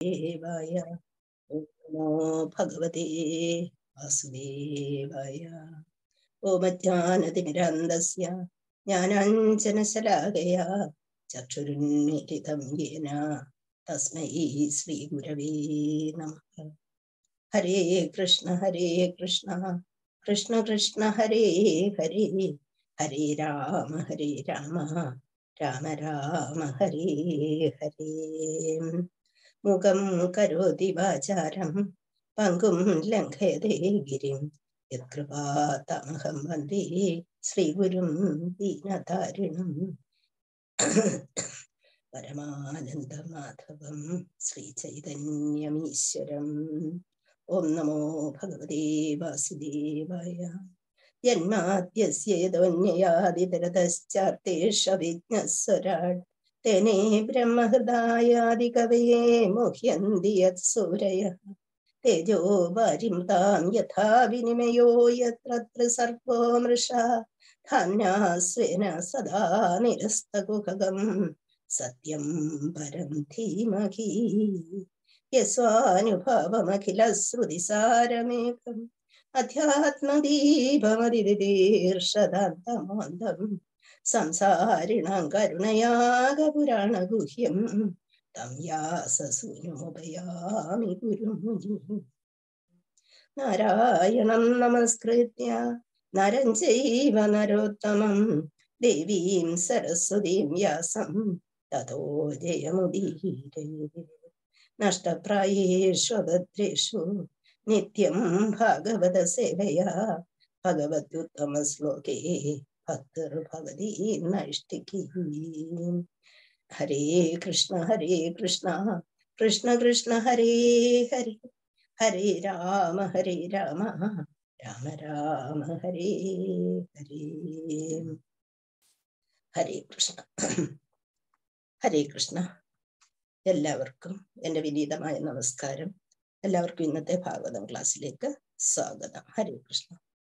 ദേവായ ഓം നമോ ഭഗവതേ വാസുദേവായ ഓമജ്ഞാനതിമിരാന്തസ്യ ജ്ഞാനാഞ്ജനശലാകയ ചക്ഷുരുന്മിലിതം യേന തസ്മൈ ശ്രീഗുരവേ നമഃ ഹരേ കൃഷ്ണ ഹരേ കൃഷ്ണ കൃഷ്ണ കൃഷ്ണ ഹരേ ഹരേ ഹരേ രാമ ഹരേ രാമ രാമ രാമ ഹരേ ഹരേ മുഖം കരോതി വാചാരം പങ്കും ലംഘയതേ ഗിരിം യത്കൃപാതമഹം വന്ദേ ശ്രീഗുരും ദീനതാരിണം പരമാനന്ദമാധവം ശ്രീചൈതന്യമീശ്വരം ഓം നമോ ഭഗവതേ വാസുദേവായ ജന്മാദ്യസ്യേതോന്യയാദിതരതശ്ചാർത്തേഷവിജ്ഞസ്വരാട് तेने ब्रह्महृदायादिकवये मुह्यन्ति यत्सूरयः तेजो वारिमृतां यथा विनिमयो यत्र सर्गो मृषा धान्या स्वेन सदा निरस्तकुहगम् सत्यं परं धीमहि यस्वानुभवमखिलश्रुतिसारमेकम् अध्यात्मदीपमदिदीर्षदान्तमान्तम् സംസാരിണാം കരുണയാഗപുരാണഗുഹ്യം തം യാസസൂനുപയാമി ഗുരും നാരായണം നമസ്കൃത്യ നരം ചൈവ നരോത്തമം ദേവീം സരസ്വതീം വ്യാസം തതോ ജയമുദീരേ നഷ്ടപ്രായേഷു ഭദ്രേഷു നിത്യം ഭാഗവത സേവയാ ഭഗവത്യുത്തമ ശ്ലോകേ ഭക്തിർഭവതി നൈഷ്ഠികി ഹരേ കൃഷ്ണ ഹരേ കൃഷ്ണ കൃഷ്ണ കൃഷ്ണ ഹരേ ഹരേ ഹരേ രാമ ഹരേ രാമ രാമ രാമ ഹരേ ഹരേ ഹരേ കൃഷ്ണ ഹരേ കൃഷ്ണ എല്ലാവർക്കും എൻ്റെ വിനീതമായ നമസ്കാരം എല്ലാവർക്കും ഇന്നത്തെ ഭാഗവതം ക്ലാസ്സിലേക്ക് സ്വാഗതം ഹരേ കൃഷ്ണ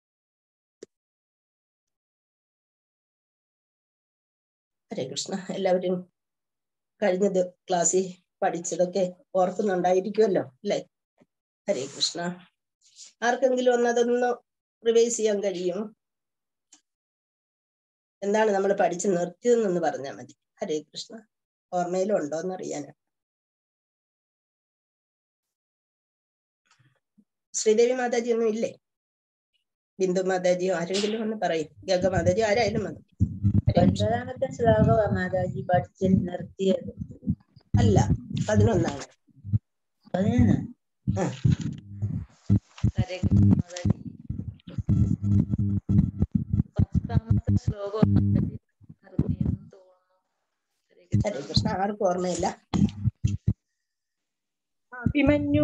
ഹരേ കൃഷ്ണ എല്ലാവരും കഴിഞ്ഞ ക്ലാസ്സിൽ പഠിച്ചതൊക്കെ ഓർക്കുന്നുണ്ടായിരിക്കുമല്ലോ അല്ലെ ഹരേ കൃഷ്ണ ആർക്കെങ്കിലും ഒന്ന് അതൊന്ന് റിവൈസ് ചെയ്യാൻ കഴിയും എന്താണ് നമ്മൾ പഠിച്ച് നിർത്തിയതെന്നൊന്ന് പറഞ്ഞാൽ മതി ഹരേ കൃഷ്ണ ഓർമ്മയിലും ഉണ്ടോ എന്ന് അറിയാനാണ് ശ്രീദേവി മാതാജി ഒന്നും ഇല്ലേ ബിന്ദു മാതാജിയോ ആരെങ്കിലും ഒന്ന് പറയും ഗംഗ മാതാജി ആരായാലും മതി ഒൻപതാമത്തെ ശ്ലോകമാ മാതാജി പഠിച്ച് നിർത്തിയത് അല്ല പതിനൊന്നാണ് പതിനൊന്ന് ആ. ഹരേ കൃഷ്ണ മാതാജി പത്താമത്തെ ശ്ലോകം മാതാജി നിർത്തിയെന്ന് തോന്നുന്നു ഹരേ ഹരേ കൃഷ്ണ കൃഷ്ണ ആർക്കും ഓർമ്മയില്ല അഭിമന്യു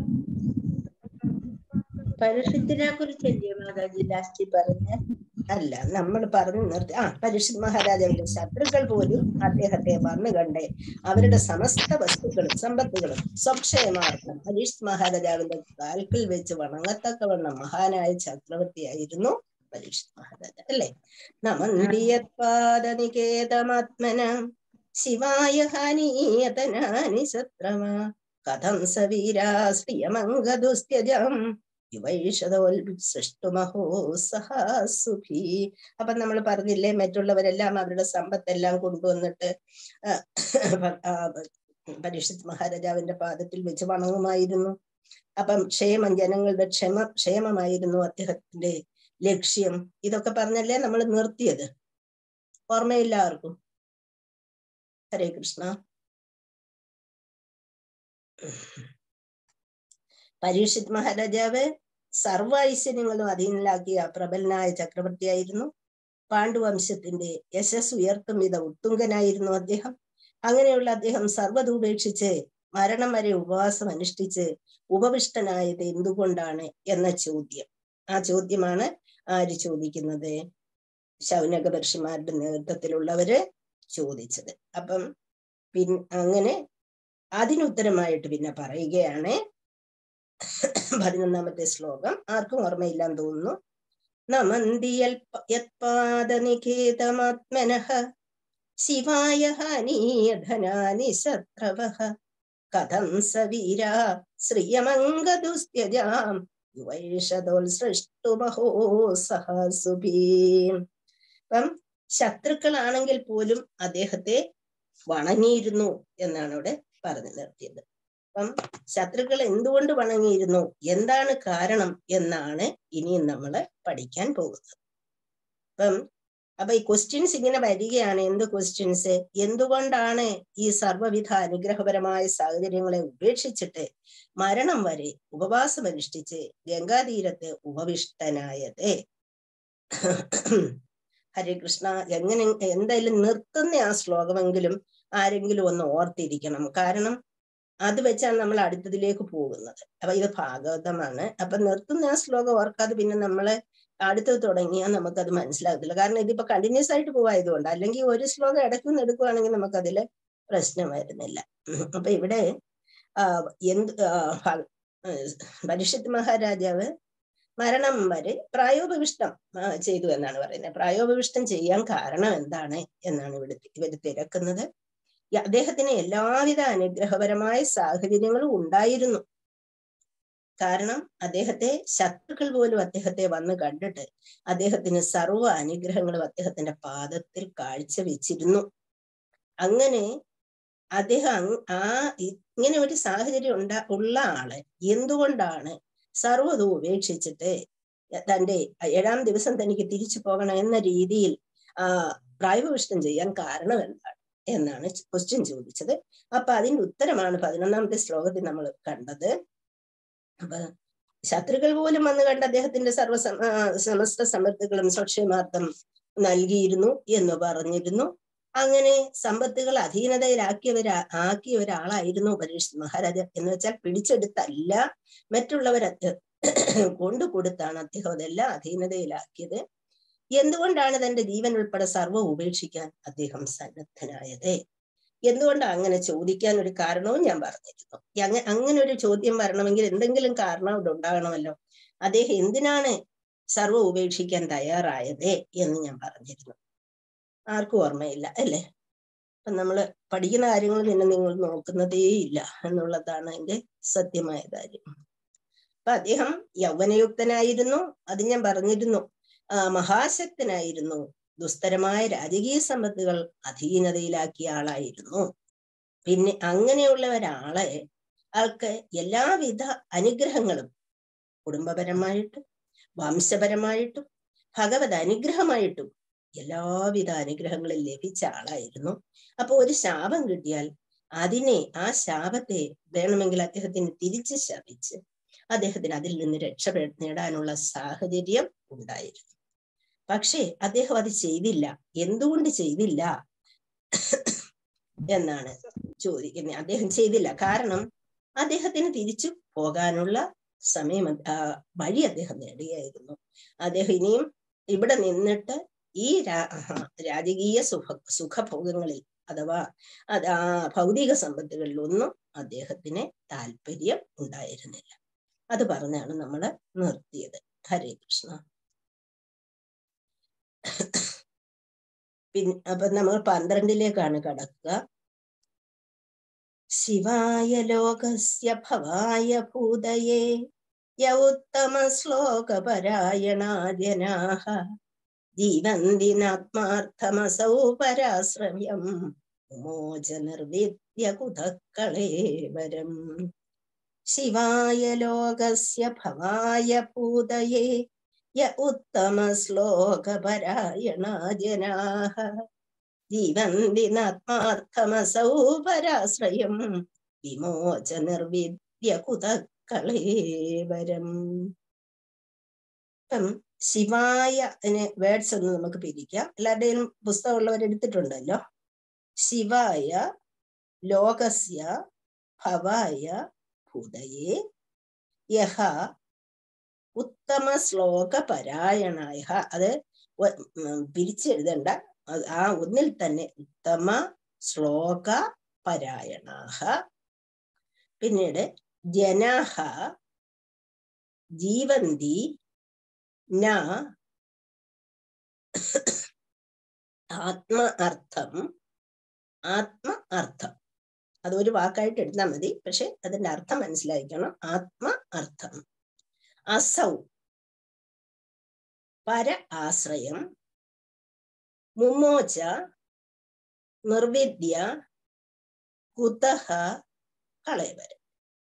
പരശുദ്ധിനെ കുറിച്ചല്ലേ മാതാജി ലാസ്റ്റ് പറഞ്ഞ അല്ല നമ്മൾ പറഞ്ഞു നിർത്തി ആ പരിഷത് മഹാരാജാവിന്റെ ശത്രുക്കൾ പോലും അദ്ദേഹത്തെ വന്നു കണ്ടേ അവരുടെ സമസ്ത വസ്തുക്കളും സമ്പത്തുകളും സ്വക്ഷേമാർത്ഥം പരീഷ് മഹാരാജാവിന്റെ കാൽക്കിൽ വെച്ച് വണങ്ങത്തക്കവണ്ണം മഹാനായ ചക്രവർത്തിയായിരുന്നു പരീക്ഷത് മഹാരാജ അല്ലേ നമന്തിയത്പാദനികേതമാത്മന ശിവായ ഹാനീയതനാനി സത്രമ കഥം സവീരാശ്രിയമംഗദുസ്ത്യജം യുവൈഷതോൽ സൃഷ്ടുമഹോ സഹാസുഭി അപ്പൊ നമ്മൾ പറഞ്ഞില്ലേ മറ്റുള്ളവരെല്ലാം അവരുടെ സമ്പത്തെല്ലാം കൊണ്ടുവന്നിട്ട് പരീക്ഷിത് മഹാരാജാവിന്റെ പാദത്തിൽ വെച്ച് വണങ്ങുമായിരുന്നു അപ്പം ക്ഷേമം ജനങ്ങളുടെ ക്ഷമ ക്ഷേമമായിരുന്നു അദ്ദേഹത്തിന്റെ ലക്ഷ്യം ഇതൊക്കെ പറഞ്ഞല്ലേ നമ്മൾ നിർത്തിയത് ഓർമ്മയില്ല ആർക്കും ഹരേ കൃഷ്ണ പരീക്ഷിത് മഹാരാജാവ് സർവ ഐശ്വര്യങ്ങളും അധീനലാക്കിയ പ്രബലനായ ചക്രവർത്തിയായിരുന്നു പാണ്ഡുവംശത്തിന്റെ യശസ് ഉയർത്തും വിധ ഉത്തുങ്കനായിരുന്നു അദ്ദേഹം അങ്ങനെയുള്ള അദ്ദേഹം സർവ്വതുപേക്ഷിച്ച് മരണം വരെ ഉപവാസം അനുഷ്ഠിച്ച് ഉപവിഷ്ടനായത് എന്തുകൊണ്ടാണ് എന്ന ചോദ്യം ആ ചോദ്യമാണ് ആര് ചോദിക്കുന്നത് ശൗനക ഋഷിമാരുടെ നേതൃത്വത്തിലുള്ളവര് ചോദിച്ചത് അപ്പം പിൻ അങ്ങനെ അതിനുത്തരമായിട്ട് പിന്നെ പറയുകയാണ് പതിനൊന്നാമത്തെ ശ്ലോകം ആർക്കും ഓർമ്മയില്ലാന്ന് തോന്നുന്നു നമന്തിയൽപാദനികേതമാത്മനഃ ശിവായ ഹാനീയധനാനി ശത്രവഃ കഥം സ വീര ശ്രിയമംഗദുസ്ത്യജാം യുവൈഷതോൽ സൃഷ്ടുമഹോ സഹസുഭീം അപ്പം ശത്രുക്കളാണെങ്കിൽ പോലും അദ്ദേഹത്തെ വണങ്ങിയിരുന്നു എന്നാണ് ഇവിടെ പറഞ്ഞു നിർത്തിയത് അപ്പം ശത്രുക്കൾ എന്തുകൊണ്ട് വണങ്ങിയിരുന്നു എന്താണ് കാരണം എന്നാണ് ഇനിയും നമ്മൾ പഠിക്കാൻ പോകുന്നത് അപ്പം അപ്പൊ ഈ ക്വസ്റ്റ്യൻസ് ഇങ്ങനെ വരികയാണ് എന്ത് ക്വസ്റ്റ്യൻസ് എന്തുകൊണ്ടാണ് ഈ സർവ്വവിധ അനുഗ്രഹപരമായ സാഹചര്യങ്ങളെ ഉപേക്ഷിച്ചിട്ട് മരണം വരെ ഉപവാസം അനുഷ്ഠിച്ച് ഗംഗാതീരത്ത് ഉപവിഷ്ടനായത് ഹരേ കൃഷ്ണ എങ്ങനെ എന്തായാലും നിർത്തുന്ന ആ ശ്ലോകമെങ്കിലും ആരെങ്കിലും ഒന്ന് ഓർത്തിരിക്കണം കാരണം അത് വെച്ചാണ് നമ്മൾ അടുത്തതിലേക്ക് പോകുന്നത് അപ്പൊ ഇത് ഭാഗവതമാണ് അപ്പൊ നിർത്തുന്ന ആ ശ്ലോകം ഓർക്കാതെ പിന്നെ നമ്മള് അടുത്തത് തുടങ്ങിയാൽ നമുക്കത് മനസ്സിലാകത്തില്ല കാരണം ഇതിപ്പോ കണ്ടിന്യൂസ് ആയിട്ട് പോവായതുകൊണ്ട് അല്ലെങ്കിൽ ഒരു ശ്ലോകം ഇടയ്ക്കൊന്ന് എടുക്കുവാണെങ്കിൽ നമുക്കതില് പ്രശ്നം വരുന്നില്ല അപ്പൊ ഇവിടെ ആ എന്ത് പരിഷത്ത് മഹാരാജാവ് മരണം വരെ പ്രായോപവിഷ്ടം ചെയ്തു എന്നാണ് പറയുന്നത് പ്രായോപവിഷ്ടം ചെയ്യാൻ കാരണം എന്താണ് എന്നാണ് ഇവിടെ ഇവർ തിരക്കുന്നത് അദ്ദേഹത്തിന് എല്ലാവിധ അനുഗ്രഹപരമായ സാഹചര്യങ്ങളും ഉണ്ടായിരുന്നു കാരണം അദ്ദേഹത്തെ ശത്രുക്കൾ പോലും അദ്ദേഹത്തെ വന്ന് കണ്ടിട്ട് അദ്ദേഹത്തിന് സർവ്വ അനുഗ്രഹങ്ങളും അദ്ദേഹത്തിന്റെ പാദത്തിൽ കാഴ്ചവെച്ചിരുന്നു അങ്ങനെ അദ്ദേഹം ആ ഇങ്ങനെ ഒരു സാഹചര്യം ഉണ്ടാ ഉള്ള ആള് എന്തുകൊണ്ടാണ് സർവ്വതും ഉപേക്ഷിച്ചിട്ട് തന്റെ ഏഴാം ദിവസം തനിക്ക് തിരിച്ചു പോകണം എന്ന രീതിയിൽ ആ പ്രായവിഷ്ടം ചെയ്യാൻ കാരണം എന്താണ് എന്നാണ് ക്വസ്റ്റ്യൻ ചോദിച്ചത് അപ്പൊ അതിന്റെ ഉത്തരമാണ് പതിനൊന്നാമത്തെ ശ്ലോകത്തിൽ നമ്മൾ കണ്ടത് അപ്പൊ ശത്രുക്കൾ പോലും വന്ന് കണ്ട് അദ്ദേഹത്തിന്റെ സർവ്വ സമസ്ത സമൃദ്ധികളും സ്വക്ഷേമാർത്ഥം നൽകിയിരുന്നു എന്ന് പറഞ്ഞിരുന്നു അങ്ങനെ സമ്പത്തുകൾ അധീനതയിലാക്കിയവരാ ആക്കിയ ഒരാളായിരുന്നു പരീക്ഷ മഹാരാജ എന്ന് വെച്ചാൽ പിടിച്ചെടുത്തല്ല മറ്റുള്ളവർ കൊണ്ടു കൊടുത്താണ് അദ്ദേഹം അതെല്ലാം അധീനതയിലാക്കിയത് എന്തുകൊണ്ടാണ് തന്റെ ജീവൻ ഉൾപ്പെടെ സർവ്വം ഉപേക്ഷിക്കാൻ അദ്ദേഹം സന്നദ്ധനായത് എന്തുകൊണ്ടാണ് അങ്ങനെ ചോദിക്കാൻ ഒരു കാരണവും ഞാൻ പറഞ്ഞിരുന്നു അങ്ങനെ അങ്ങനെ ഒരു ചോദ്യം വരണമെങ്കിൽ എന്തെങ്കിലും കാരണം ഇവിടെ ഉണ്ടാകണമല്ലോ അദ്ദേഹം എന്തിനാണ് സർവ്വം ഉപേക്ഷിക്കാൻ തയ്യാറായത് എന്ന് ഞാൻ പറഞ്ഞിരുന്നു ആർക്കും ഓർമ്മയില്ല അല്ലേ അപ്പൊ നമ്മള് പഠിക്കുന്ന കാര്യങ്ങൾ പിന്നെ നിങ്ങൾ നോക്കുന്നതേ ഇല്ല എന്നുള്ളതാണ് അതിന്റെ സത്യമായ കാര്യം അപ്പൊ അദ്ദേഹം യൗവനയുക്തനായിരുന്നു അത് ഞാൻ പറഞ്ഞിരുന്നു ആ മഹാശക്തനായിരുന്നു ദുസ്തരമായ രാജകീയ സമ്പത്തുകൾ അധീനതയിലാക്കിയ ആളായിരുന്നു പിന്നെ അങ്ങനെയുള്ള ഒരാളെ ആൾക്ക് എല്ലാവിധ അനുഗ്രഹങ്ങളും കുടുംബപരമായിട്ടും വംശപരമായിട്ടും ഭഗവത് അനുഗ്രഹമായിട്ടും എല്ലാവിധ അനുഗ്രഹങ്ങളും ലഭിച്ച ആളായിരുന്നു അപ്പൊ ഒരു ശാപം കിട്ടിയാൽ അതിനെ ആ ശാപത്തെ വേണമെങ്കിൽ അദ്ദേഹത്തിന് തിരിച്ച് ശപിച്ച് അദ്ദേഹത്തിന് അതിൽ നിന്ന് രക്ഷ നേടാനുള്ള സാഹചര്യം ഉണ്ടായിരുന്നു പക്ഷേ അദ്ദേഹം അത് ചെയ്തില്ല എന്തുകൊണ്ട് ചെയ്തില്ല എന്നാണ് ചോദിക്കുന്നത് അദ്ദേഹം ചെയ്തില്ല കാരണം അദ്ദേഹത്തിന് തിരിച്ചു പോകാനുള്ള സമയം വഴി അദ്ദേഹം നേടുകയായിരുന്നു അദ്ദേഹം ഇനിയും ഇവിടെ നിന്നിട്ട് ഈ രാജകീയ സുഖ സുഖഭോഗങ്ങളിൽ അഥവാ അത് ആ ഭൗതിക സമ്പത്തുകളിലൊന്നും അദ്ദേഹത്തിന് താല്പര്യം ഉണ്ടായിരുന്നില്ല അത് പറഞ്ഞാണ് നമ്മൾ നിർത്തിയത് ഹരേ കൃഷ്ണ പിന്നെ അപ്പൊ നമ്മൾ പന്ത്രണ്ടിലേക്കാണ് കടക്കുക ശിവായ ലോകസ്യ ഭവായ ഭൂതയേ യൗത്തമ ശ്ലോകപരായണാ ജനാഹ ജീവന്തിനാത്മാർത്ഥമസൗ പരാശ്രമ്യം മോചനിർവിദ്യ കുതക്കളേവരം ശിവായ ലോകസ്യ ഭവായ ഭൂതയേ യ ഉത്തമ ശ്ലോകപരായണാ ജനാഹ ജീവന്തിനാത്മാർത്ഥമസൗ പരാശ്രയം വിമോചനിർവിദ്യ കുതക്കളേവരം ഇപ്പം ശിവായ വേർഡ്സ് ഒന്ന് നമുക്ക് പിരിക്കാം എല്ലാവരുടെയും പുസ്തകമുള്ളവർ എടുത്തിട്ടുണ്ടല്ലോ ശിവായ ലോകസ്യ ഭവായ ഭൂതയേ യഹ ഉത്തമ ശ്ലോക പരായണായ അത് പിരിച്ചെഴുതണ്ട ആ ഒന്നിൽ തന്നെ ഉത്തമ ശ്ലോക പരായണാഹ പിന്നീട് ജനാഹ ജീവന്തി ന ആത്മ അർത്ഥം ആത്മ അർത്ഥം അത് ഒരു വാക്കായിട്ട് എടുത്താൽ മതി പക്ഷെ അതിന്റെ അർത്ഥം മനസ്സിലാക്കണം ആത്മ അർത്ഥം അസൗ പര ആശ്രയം മുമോച നിർവിദ്യ കുതഹ കളയവരൻ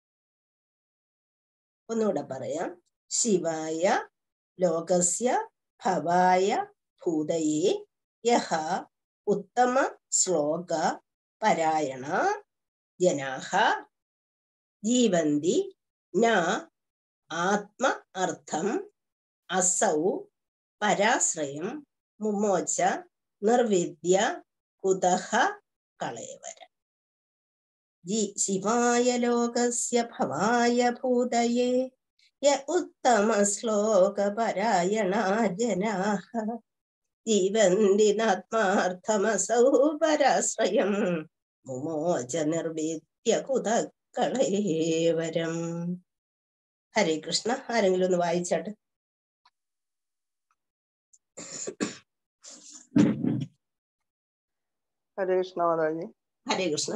ഒന്നുകൂടെ പറയാം ശിവായ ലോകസ്യ ഭവായ ഭൂതയെ യഹ ഉത്തമ ശ്ലോക പരായണ ജനാഹ ജീവന്തി ന ആത്മ അർത്ഥം അസൗ പരാശ്രയം മുമോച നിർവിദ്യ കുതഹ കളയവര ജി ശിവായ ലോകസ്യ ഭവായ ഭൂതയേ യ ഉത്തമ ശ്ലോക പരായണ ജനാഹ ജീവന്തി നാത്മാർത്ഥമസൗ പരാശ്രയം മുമോച നിർവിദ്യ കുതക്കളേവരം ഹരേ കൃഷ്ണ ആരെങ്കിലും ഒന്ന് വായിച്ചാട്ട് ഹരേ കൃഷ്ണ മാതാജി ഹരേ കൃഷ്ണ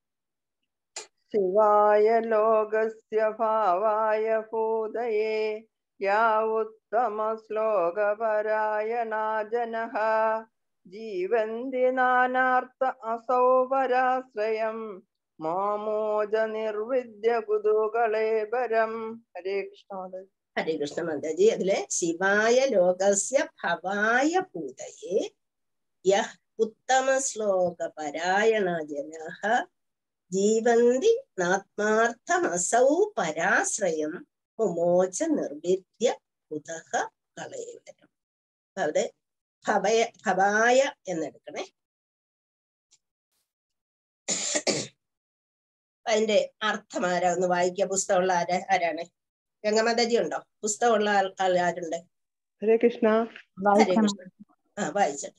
ശിവായ ലോകസ്യ ഭാവായ ഭൂതയേ യാ ഉത്തമ ശ്ലോകപരായണാ ജനഃ ജീവന്തി നാനാർത്ഥ അസൗ പരാശ്രയം മാമോജ നിർവിദ്യ കുതൂകളേബരം ഹരേ കൃഷ്ണ മാതാജി ഹരേ കൃഷ്ണ മാതാജി അതിലെ ശിവായ ലോകസ്യ ഭവായ ഭൂതയെ യഹ് ഉത്തമ ശ്ലോക പരായണ ജനഃ ജീവന്തി നാത്മാർത്ഥമസൗ പരാശ്രയം മുമോച നിർവിദ്യ കുതഹ കളയവരം അവിടെ ഭവയ ഭവായ എന്നെടുക്കണേ അതിന്റെ അർത്ഥം ആരാ ഒന്ന് വായിക്കുക പുസ്തകമുള്ള ആരാ ആരാണ് ഗംഗമാതാജി ഉണ്ടോ പുസ്തകമുള്ള ആൾ ആൾ ആരുണ്ട് ഹരേ കൃഷ്ണ ഹരേ കൃഷ്ണ ആ വായിച്ചത്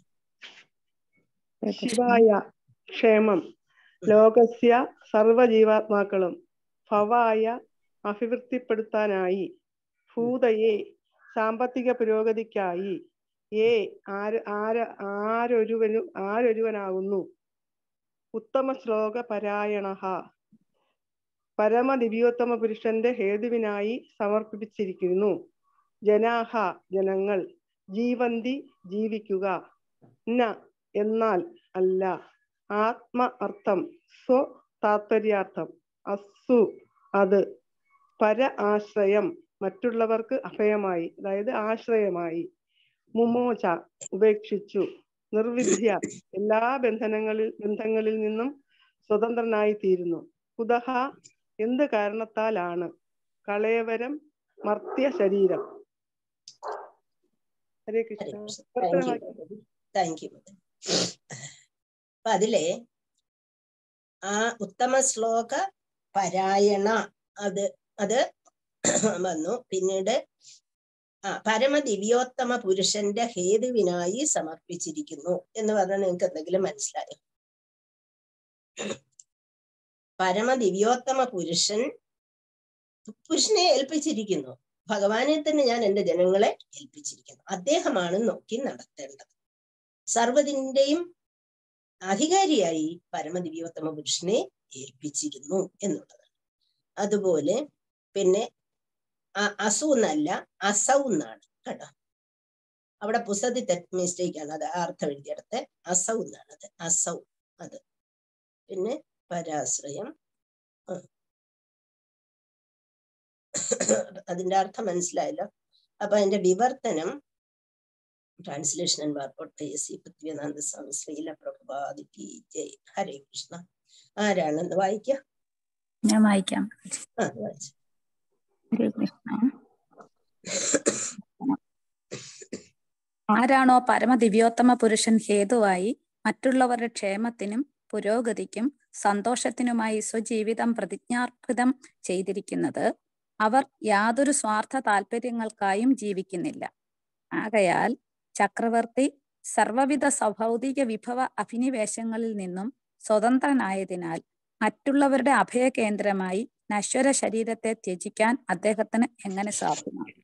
ശിവായ ക്ഷേമം ലോകസ്യ സർവജീവാത്മാക്കളും ഭവായ അഭിവൃദ്ധിപ്പെടുത്താനായി ഭൂതയെ സാമ്പത്തിക പുരോഗതിക്കായി ഏ ആര് ആര് ആരൊരുവനു ആരൊരുവനാകുന്നു ഉത്തമ ശ്ലോക പരായണ പരമദിവ്യോത്തമ പുരുഷന്റെ ഹേതുവിനായി സമർപ്പിച്ചിരിക്കുന്നു ജനാഹ ജനങ്ങൾ ജീവന്തി ജീവിക്കുക ന എന്നാൽ അല്ല ആത്മ അർത്ഥം സ്വ താത്പര്യാർത്ഥം അസ്സു അത് പര ആശ്രയം മറ്റുള്ളവർക്ക് അഭയമായി അതായത് ആശ്രയമായി മുമോച ഉപേക്ഷിച്ചു നിർവിദ്യ എല്ലാ ബന്ധനങ്ങളിൽ ബന്ധങ്ങളിൽ നിന്നും സ്വതന്ത്രനായി തീരുന്നു കുതഹ എന്ത് കാരണത്താലാണ് കളയവരം മർത്യ ശരീരം Hare Hare Krishna Krishna thank you thank you അപ്പൊ അതിലെ ആ ഉത്തമ ശ്ലോക പരായണ അത് അത് വന്നു പിന്നീട് ആ പരമദിവ്യോത്തമ പുരുഷന്റെ ഹേതുവിനായി സമർപ്പിച്ചിരിക്കുന്നു എന്ന് പറഞ്ഞാൽ നിങ്ങൾക്ക് എന്തെങ്കിലും മനസ്സിലായോ പരമദിവ്യോത്തമ പുരുഷൻ പുരുഷനെ ഏൽപ്പിച്ചിരിക്കുന്നു ഭഗവാനെ തന്നെ ഞാൻ എന്റെ ജനങ്ങളെ ഏൽപ്പിച്ചിരിക്കുന്നു അദ്ദേഹമാണ് നോക്കി നടത്തേണ്ടത് സർവ്വതിന്റെയും അധികാരിയായി പരമദിവ്യോത്തമ പുരുഷനെ ഏൽപ്പിച്ചിരുന്നു എന്നുള്ളതാണ് അതുപോലെ പിന്നെ അ- അസു എന്നല്ല അസൗ എന്നാണ് കേട്ടോ അവിടെ പുസ്തകത്തിൽ തെറ്റ് മിസ്റ്റേക്ക് ആണ് അത് ആ അർത്ഥം എഴുതിയെടുത്ത് അസൗ എന്നാണ് അത് അസൗ അത് പിന്നെ പരാശ്രയം ആ. അതിന്റെ അർത്ഥം മനസ്സിലായല്ലോ അപ്പൊ അതിന്റെ വിവർത്തനം translation and purport S C Prithvinath Swami Srila Prabhupada കി ജയ് ഹരേ കൃഷ്ണ ആരാണെന്ന് വായിക്കാം ഞാൻ വായിക്കാം ആ വായിച്ചു ഹരേ കൃഷ്ണ ആരാണോ പരമദിവ്യോത്തമ പുരുഷൻ ഹേതുവായി മറ്റുള്ളവരുടെ ക്ഷേമത്തിനും പുരോഗതിക്കും സന്തോഷത്തിനുമായി സ്വജീവിതം പ്രതിജ്ഞാർപ്പിതം ചെയ്തിരിക്കുന്നത് അവർ യാതൊരു സ്വാർത്ഥ താല്പര്യങ്ങൾക്കായും ജീവിക്കുന്നില്ല ആകയാൽ ചക്രവർത്തി സർവവിധ സൗഭൗതിക വിഭവ അഭിനിവേശങ്ങളിൽ നിന്നും സ്വതന്ത്രനായതിനാൽ മറ്റുള്ളവരുടെ അഭയകേന്ദ്രമായി നശ്വര ശരീരത്തെ ത്യജിക്കാൻ അദ്ദേഹത്തിന് എങ്ങനെ സാധ്യമാകും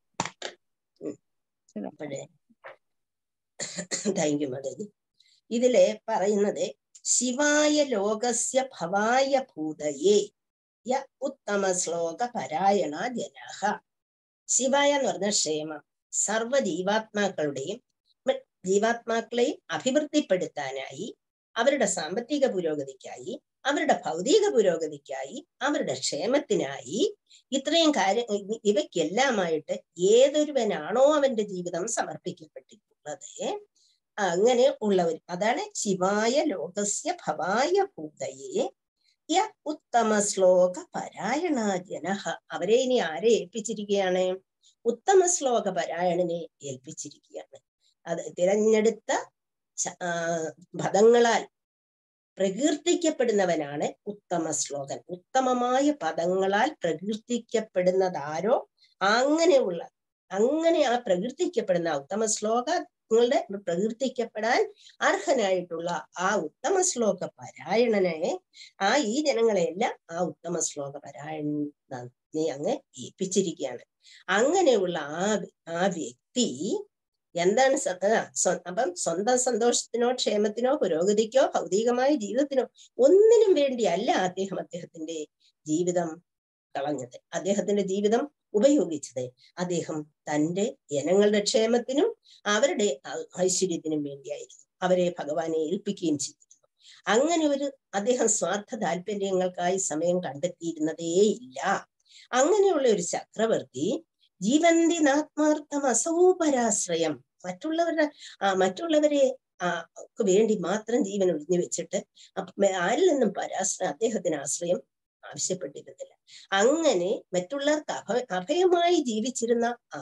അപ്പോഴേ താങ്ക് യു മദനി ഇതിലെ പറയുന്നത് ശിവായ ലോകസ്യ ഭവായ ഭൂതയേ യ ഉത്തമ ശ്ലോക പരായണ ജനഹ ശിവായ എന്ന് പറഞ്ഞ ക്ഷേമം സർവ ജീവാത്മാക്കളുടെയും മ- ജീവാത്മാക്കളെയും അഭിവൃദ്ധിപ്പെടുത്താനായി അവരുടെ സാമ്പത്തിക പുരോഗതിക്കായി അവരുടെ ഭൗതിക പുരോഗതിക്കായി അവരുടെ ക്ഷേമത്തിനായി ഇത്രയും കാര്യം ഇ- ഇവയ്ക്കെല്ലാമായിട്ട് ഏതൊരുവനാണോ അവന്റെ ജീവിതം സമർപ്പിക്കപ്പെട്ടിട്ടുള്ളത് അങ്ങനെ ഉള്ളവർ അതാണ് ശിവായ ലോകസ്യ ഭവായ ഭൂതയെ യ ഉത്തമ ശ്ലോക പരായണ ജനഹ അവരെ ഇനി ആരെ ഏൽപ്പിച്ചിരിക്കുകയാണ് ഉത്തമ ശ്ലോക പരായണനെ ഏൽപ്പിച്ചിരിക്കുകയാണ് അത് തിരഞ്ഞെടുത്ത ച- ആ, പദങ്ങളാൽ പ്രകീർത്തിക്കപ്പെടുന്നവനാണ് ഉത്തമ ശ്ലോകൻ ഉത്തമമായ പദങ്ങളാൽ പ്രകീർത്തിക്കപ്പെടുന്നതാരോ അങ്ങനെയുള്ള അങ്ങനെ ആ പ്രകീർത്തിക്കപ്പെടുന്ന ഉത്തമ ശ്ലോകങ്ങളുടെ പ്രകീർത്തിക്കപ്പെടാൻ അർഹനായിട്ടുള്ള ആ ഉത്തമ ശ്ലോക പരായണനെ ആ ഈ ജനങ്ങളെയെല്ലാം ആ ഉത്തമ ശ്ലോക പരായണനെ അങ്ങ് ഏൽപ്പിച്ചിരിക്കുകയാണ് അങ്ങനെയുള്ള ആ ആ വ്യക്തി എന്താണ് സ- ആ, സ്വ- അപ്പം സ്വന്തം സന്തോഷത്തിനോ ക്ഷേമത്തിനോ പുരോഗതിക്കോ ഭൗതികമായ ജീവിതത്തിനോ ഒന്നിനും വേണ്ടിയല്ല അദ്ദേഹം അദ്ദേഹത്തിന്റെ ജീവിതം കളഞ്ഞത് അദ്ദേഹത്തിന്റെ ജീവിതം ഉപയോഗിച്ചത് അദ്ദേഹം തന്റെ ജനങ്ങളുടെ ക്ഷേമത്തിനും അവരുടെ ഐ- ഐശ്വര്യത്തിനും വേണ്ടിയായിരുന്നു അവരെ ഭഗവാനെ ഏൽപ്പിക്കുകയും ചെയ്തിരുന്നു അങ്ങനെ ഒരു അദ്ദേഹം സ്വാർത്ഥ താല്പര്യങ്ങൾക്കായി സമയം കണ്ടെത്തിയിരുന്നതേയില്ല അങ്ങനെയുള്ള ഒരു ചക്രവർത്തി ജീവന്തി നാത്മാർത്ഥം അസൗപരാശ്രയം മറ്റുള്ളവരുടെ ആ മറ്റുള്ളവരെ ആ ക്ക് വേണ്ടി മാത്രം ജീവൻ ഒഴിഞ്ഞു വെച്ചിട്ട് അപ്പ- ആരിൽ നിന്നും പരാശ്രയം അദ്ദേഹത്തിന് ആശ്രയം ആവശ്യപ്പെട്ടിരുന്നില്ല അങ്ങനെ മറ്റുള്ളവർക്ക് അഭ അഭയമായി ജീവിച്ചിരുന്ന ആ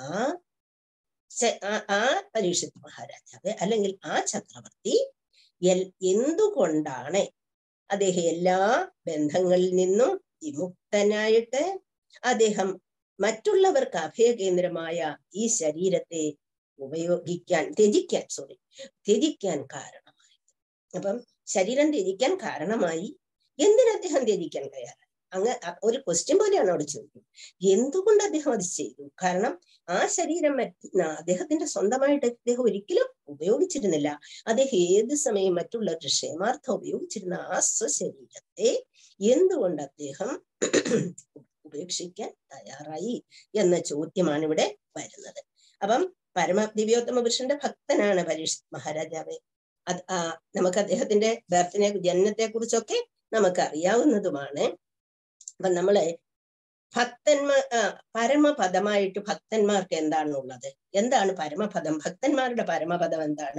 ച- ആ- ആ പരീക്ഷിത് മഹാരാജാവ് അല്ലെങ്കിൽ ആ ചക്രവർത്തി എൽ- എന്തുകൊണ്ടാണ് അദ്ദേഹം എല്ലാ ബന്ധങ്ങളിൽ നിന്നും വിമുക്തനായിട്ട് അദ്ദേഹം മറ്റുള്ളവർക്ക് അഭയകേന്ദ്രമായ ഈ ശരീരത്തെ ഉപയോഗിക്കാൻ ത്യജിക്കാൻ സോറി ത്യജിക്കാൻ കാരണമായി അപ്പം ശരീരം ത്യജിക്കാൻ കാരണമായി എന്തിന് അദ്ദേഹം ത്യജിക്കാൻ തയ്യാറായി അങ്ങ് അ- ഒരു ക്വസ്റ്റ്യൻ പോലെയാണ് അവിടെ ചോദിക്കുന്നത് എന്തുകൊണ്ട് അദ്ദേഹം അത് ചെയ്തു കാരണം ആ ശരീരം മറ്റ് ന- അദ്ദേഹത്തിന്റെ സ്വന്തമായിട്ട് അദ്ദേഹം ഒരിക്കലും ഉപയോഗിച്ചിരുന്നില്ല അദ്ദേഹം ഏത് സമയം മറ്റുള്ളവരുടെ ക്ഷേമാർത്ഥം ഉപയോഗിച്ചിരുന്ന ആ സ്വശരീരത്തെ എന്തുകൊണ്ട് അദ്ദേഹം ഉപേക്ഷിക്കാൻ തയ്യാറായി എന്ന ചോദ്യമാണ് ഇവിടെ വരുന്നത് അപ്പം പരമ ദിവ്യോത്തമ പുരുഷന്റെ ഭക്തനാണ് പരീക്ഷിത് മഹാരാജാവ് അത് ആ നമുക്ക് അദ്ദേഹത്തിന്റെ ബർത്തിനെ ജനനത്തെ കുറിച്ചൊക്കെ നമുക്ക് അറിയാവുന്നതുമാണ് അപ്പൊ നമ്മള് ഭക്തന്മാർ ആ, പരമപദമായിട്ട് ഭക്തന്മാർക്ക് എന്താണ് ഉള്ളത് എന്താണ് പരമപദം ഭക്തന്മാരുടെ പരമപദം എന്താണ്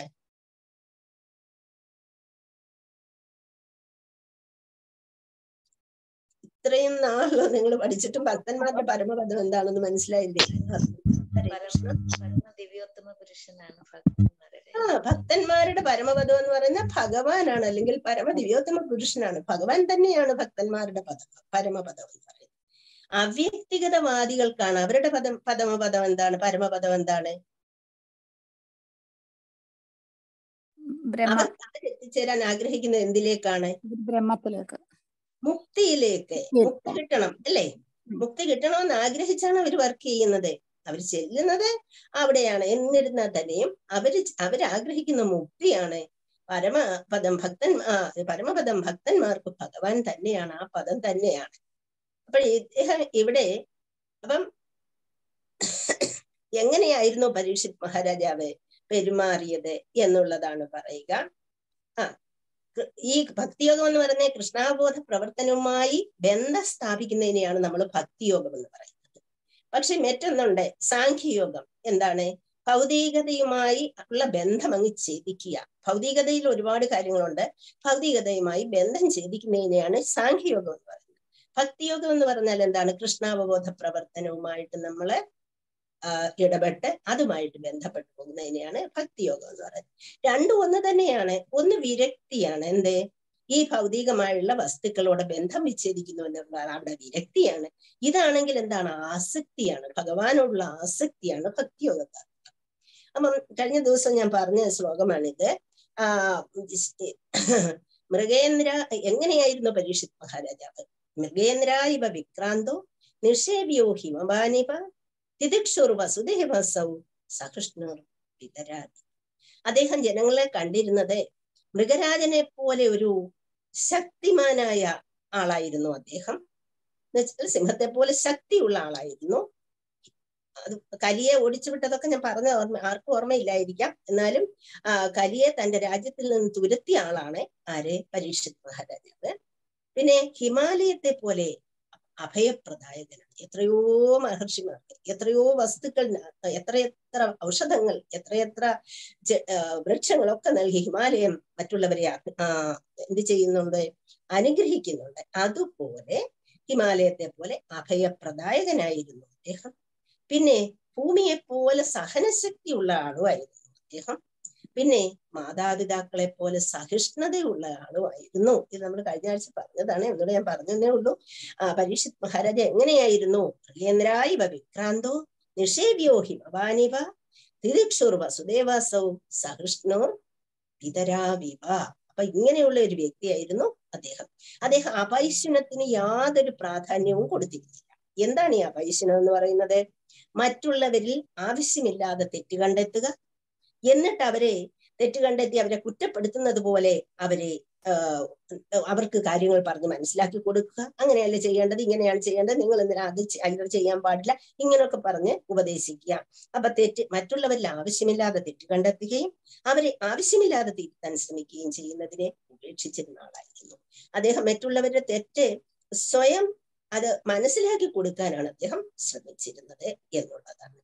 ഇത്രയും നാളോ നിങ്ങൾ പഠിച്ചിട്ടും ഭക്തന്മാരുടെ പരമപദം എന്താണെന്ന് മനസ്സിലായില്ലേ ഹരേ കൃഷ്ണ. പരമ ദിവ്യോത്തമ പുരുഷനാണ് ഭക്തന്മാരുടെ ആ ഭക്തന്മാരുടെ പരമപദം എന്ന് പറയുന്നത് ഭഗവാനാണ് അല്ലെങ്കിൽ പരമ ദിവ്യോത്തമ പുരുഷനാണ് ഭഗവാൻ തന്നെയാണ് ഭക്തന്മാരുടെ പദം പരമപദം എന്ന് പറയുന്നത് അവ്യക്തിഗതവാദികൾക്കാണ് അവരുടെ പദം പരമപദം എന്താണ് പരമപദം എന്താണ് ബ്രഹ്മ അവർ അവരെത്തിച്ചേരാൻ ആഗ്രഹിക്കുന്നത് എന്തിലേക്കാണ് ബ്രഹ്മത്തിലേക്ക് മുക്തിയിലേക്ക് ഉം. മുക്തി കിട്ടണം അല്ലേ മുക്തി കിട്ടണമെന്ന് ആഗ്രഹിച്ചാണ് അവർ വർക്ക് ചെയ്യുന്നത് അവർ ചെല്ലുന്നത് അവിടെയാണ് എന്നിരുന്നാൽ തന്നെയും അവര് അവർ ആഗ്രഹിക്കുന്ന മുക്തിയാണ് പരമപദം ഭക്തൻ ആ, പരമപദം ഭക്തന്മാർക്ക് ഭഗവാൻ തന്നെയാണ് ആ പദം തന്നെയാണ് അപ്പോൾ ഇദ്ദേഹം ഇവിടെ അപ്പം എങ്ങനെയായിരുന്നു പരീക്ഷിത് മഹാരാജാവ് പെരുമാറിയത് എന്നുള്ളതാണ് പറയുക ആ കൃ- ഈ ഭക്തിയോഗം എന്ന് പറയുന്നത് കൃഷ്ണാബോധ പ്രവർത്തനവുമായി ബന്ധം സ്ഥാപിക്കുന്നതിനെയാണ് നമ്മൾ ഭക്തിയോഗം എന്ന് പറയുന്നത് പക്ഷെ മറ്റൊന്നുണ്ട് സാഖ്യയോഗം എന്താണ് ഭൗതികതയുമായി ഉള്ള ബന്ധം അങ്ങ് ഛേദിക്കുക ഭൗതികതയിൽ ഒരുപാട് കാര്യങ്ങളുണ്ട് ഭൗതികതയുമായി ബന്ധം ഛേദിക്കുന്നതിനെയാണ് സാഖ്യയോഗം എന്ന് പറയുന്നത് ഭക്തിയോഗം എന്ന് പറഞ്ഞാൽ എന്താണ് കൃഷ്ണാവബോധ പ്രവർത്തനവുമായിട്ട് നമ്മള് ആ, ഇടപെട്ട് അതുമായിട്ട് ബന്ധപ്പെട്ടു പോകുന്നതിനെയാണ് ഭക്തിയോഗം എന്ന് പറയുന്നത് രണ്ടും ഒന്ന് തന്നെയാണ് ഒന്ന് വിരക്തിയാണ് എന്ത് ഈ ഭൗതികമായുള്ള വസ്തുക്കളോട് ബന്ധം വിച്ഛേദിക്കുന്നു എന്നുള്ളതാണ് അവിടെ വിരക്തിയാണ് ഇതാണെങ്കിൽ എന്താണ് ആസക്തിയാണ് ഭഗവാനോടുള്ള ആസക്തിയാണ് ഭക്തിയോഗത്തെ അപ്പം കഴിഞ്ഞ ദിവസം ഞാൻ പറഞ്ഞ ശ്ലോകമാണിത് ആ മൃഗേന്ദ്ര എങ്ങനെയായിരുന്നു പരീക്ഷിത് മഹാരാജാവ് മൃഗേന്ദ്ര ഇവ വിക്രാന്തോ നിഷേവ്യോ ഹിമവാനിവ തിദിക്ഷുർ വസുദേവസൗ സകൃഷ്ണുർ പിതരാതി അദ്ദേഹം ജനങ്ങളെ കണ്ടിരുന്നത് മൃഗരാജനെ പോലെ ഒരു ശക്തിമാനായ ആളായിരുന്നു അദ്ദേഹം എന്നുവെച്ചാൽ സിംഹത്തെ പോലെ ശക്തിയുള്ള ആളായിരുന്നു അത് കലിയെ ഓടിച്ചു വിട്ടതൊക്കെ ഞാൻ പറഞ്ഞ ഓർമ്മ ആർക്കും ഓർമ്മയില്ലായിരിക്കാം എന്നാലും ആ കലിയെ തന്റെ രാജ്യത്തിൽ നിന്ന് തുരത്തിയ ആളാണ് ആര് പരീക്ഷിത് മഹാരാജാവ് പിന്നെ ഹിമാലയത്തെ പോലെ അഭയപ്രദായകനാണ് എത്രയോ മഹർഷിമാർക്ക് എത്രയോ വസ്തുക്കൾ എത്രയെത്ര ഔഷധങ്ങൾ എത്രയെത്ര ജ- ആ, വൃക്ഷങ്ങളൊക്കെ നൽകി ഹിമാലയം മറ്റുള്ളവരെ ആ- ആ, എന്ത് ചെയ്യുന്നുണ്ട് അനുഗ്രഹിക്കുന്നുണ്ട് അതുപോലെ ഹിമാലയത്തെ പോലെ അഭയപ്രദായകനായിരുന്നു അദ്ദേഹം പിന്നെ ഭൂമിയെ പോലെ സഹനശക്തിയുള്ള ആളുമായിരുന്നു അദ്ദേഹം പിന്നെ മാതാപിതാക്കളെ പോലെ സഹിഷ്ണുതയുള്ള ആളുമായിരുന്നു ഇത് നമ്മൾ കഴിഞ്ഞ ആഴ്ച പറഞ്ഞതാണ് എന്നോട് ഞാൻ പറഞ്ഞതേ ഉള്ളൂ ആ പരീക്ഷിത് മഹാരാജ എങ്ങനെയായിരുന്നു പ്രിയേന്ദ്രായി വിക്രാന്തോ നിഷേവ്യോ ഹിമവാനിവ തിരിക്ഷുർ വസുദേവാസൗ സഹിഷ്ണോ പിതരാവിവ അപ്പൊ ഇങ്ങനെയുള്ള ഒരു വ്യക്തിയായിരുന്നു അദ്ദേഹം അദ്ദേഹം അപൈശുനത്തിന് യാതൊരു പ്രാധാന്യവും കൊടുത്തിരുന്നില്ല എന്താണ് ഈ അപൈശുനം എന്ന് പറയുന്നത് മറ്റുള്ളവരിൽ ആവശ്യമില്ലാതെ തെറ്റ് കണ്ടെത്തുക എന്നിട്ട് അവരെ തെറ്റ് കണ്ടെത്തി അവരെ കുറ്റപ്പെടുത്തുന്നത് പോലെ അവരെ ആഹ് അവർക്ക് കാര്യങ്ങൾ പറഞ്ഞ് മനസ്സിലാക്കി കൊടുക്കുക അങ്ങനെയല്ല ചെയ്യേണ്ടത് ഇങ്ങനെയാണ് ചെയ്യേണ്ടത് നിങ്ങൾ എന്തിനാ അത് ചെ- അങ്ങനെ ചെയ്യാൻ പാടില്ല ഇങ്ങനെയൊക്കെ പറഞ്ഞ് ഉപദേശിക്കുക അപ്പൊ തെറ്റ് മറ്റുള്ളവരിൽ ആവശ്യമില്ലാതെ തെറ്റ് കണ്ടെത്തുകയും അവരെ ആവശ്യമില്ലാതെ തിരുത്താൻ ശ്രമിക്കുകയും ചെയ്യുന്നതിനെ ഉപേക്ഷിച്ചിരുന്ന ആളായിരുന്നു അദ്ദേഹം മറ്റുള്ളവരുടെ തെറ്റ് സ്വയം അത് മനസ്സിലാക്കി കൊടുക്കാനാണ് അദ്ദേഹം ശ്രമിച്ചിരുന്നത് എന്നുള്ളതാണ്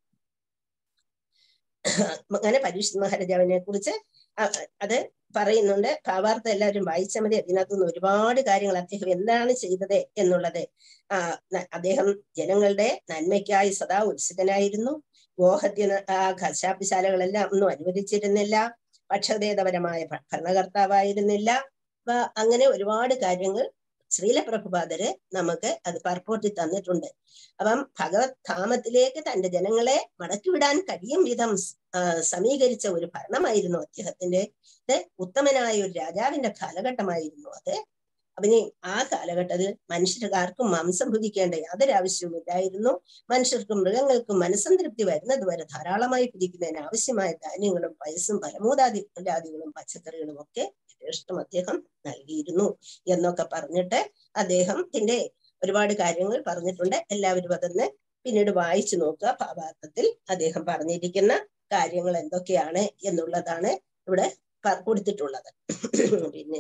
അങ്ങനെ പരീക്ഷ മഹാരാജാവിനെ കുറിച്ച് അ- അത് പറയുന്നുണ്ട് ഭാവാർത്ഥം എല്ലാവരും വായിച്ചാൽ മതി അതിനകത്തുനിന്ന് ഒരുപാട് കാര്യങ്ങൾ അദ്ദേഹം എന്താണ് ചെയ്തത് എന്നുള്ളത് ആ ന- അദ്ദേഹം ജനങ്ങളുടെ നന്മയ്ക്കായി സദാ ഉത്സുകനായിരുന്നു ഗോഹത്യ ന- ആ കശാപ്പുശാലകളെല്ലാം ഒന്നും അനുവദിച്ചിരുന്നില്ല പക്ഷഭേദപരമായ ഭ- ഭരണകർത്താവായിരുന്നില്ല വ- അങ്ങനെ ഒരുപാട് കാര്യങ്ങൾ ശ്രീലപ്രഭുപാദര് നമുക്ക് അത് പർപ്പോർട്ടി തന്നിട്ടുണ്ട് അപ്പം ഭഗവത് ധാമത്തിലേക്ക് തന്റെ ജനങ്ങളെ മടക്കിവിടാൻ കഴിയും വിധം സ്- ആ, സമീകരിച്ച ഒരു ഭരണമായിരുന്നു അദ്ദേഹത്തിന്റെ ഇത് ഉത്തമനായ ഒരു രാജാവിന്റെ കാലഘട്ടമായിരുന്നു അത് അവന് ആ കാലഘട്ടത്തിൽ മനുഷ്യർക്ക് ആർക്കും മാംസം ഭുജിക്കേണ്ട യാതൊരു ആവശ്യവും ഇല്ലായിരുന്നു മനുഷ്യർക്കും മൃഗങ്ങൾക്കും മനസ്സംതൃപ്തി വരുന്നത് വരെ ധാരാളമായി പിരിക്കുന്നതിന് ആവശ്യമായ ധാന്യങ്ങളും പയസ്സും ഫലമൂതാദി ജാതികളും പച്ചക്കറികളും ഒക്കെ യഥേഷ്ടം അദ്ദേഹം നൽകിയിരുന്നു എന്നൊക്കെ പറഞ്ഞിട്ട് അദ്ദേഹത്തിന്റെ ഒരുപാട് കാര്യങ്ങൾ പറഞ്ഞിട്ടുണ്ട് എല്ലാവരും അതൊന്ന് പിന്നീട് വായിച്ചു നോക്കുക ഭാവാർത്ഥത്തിൽ അദ്ദേഹം പറഞ്ഞിരിക്കുന്ന കാര്യങ്ങൾ എന്തൊക്കെയാണ് എന്നുള്ളതാണ് ഇവിടെ പ- കൊടുത്തിട്ടുള്ളത് പിന്നെ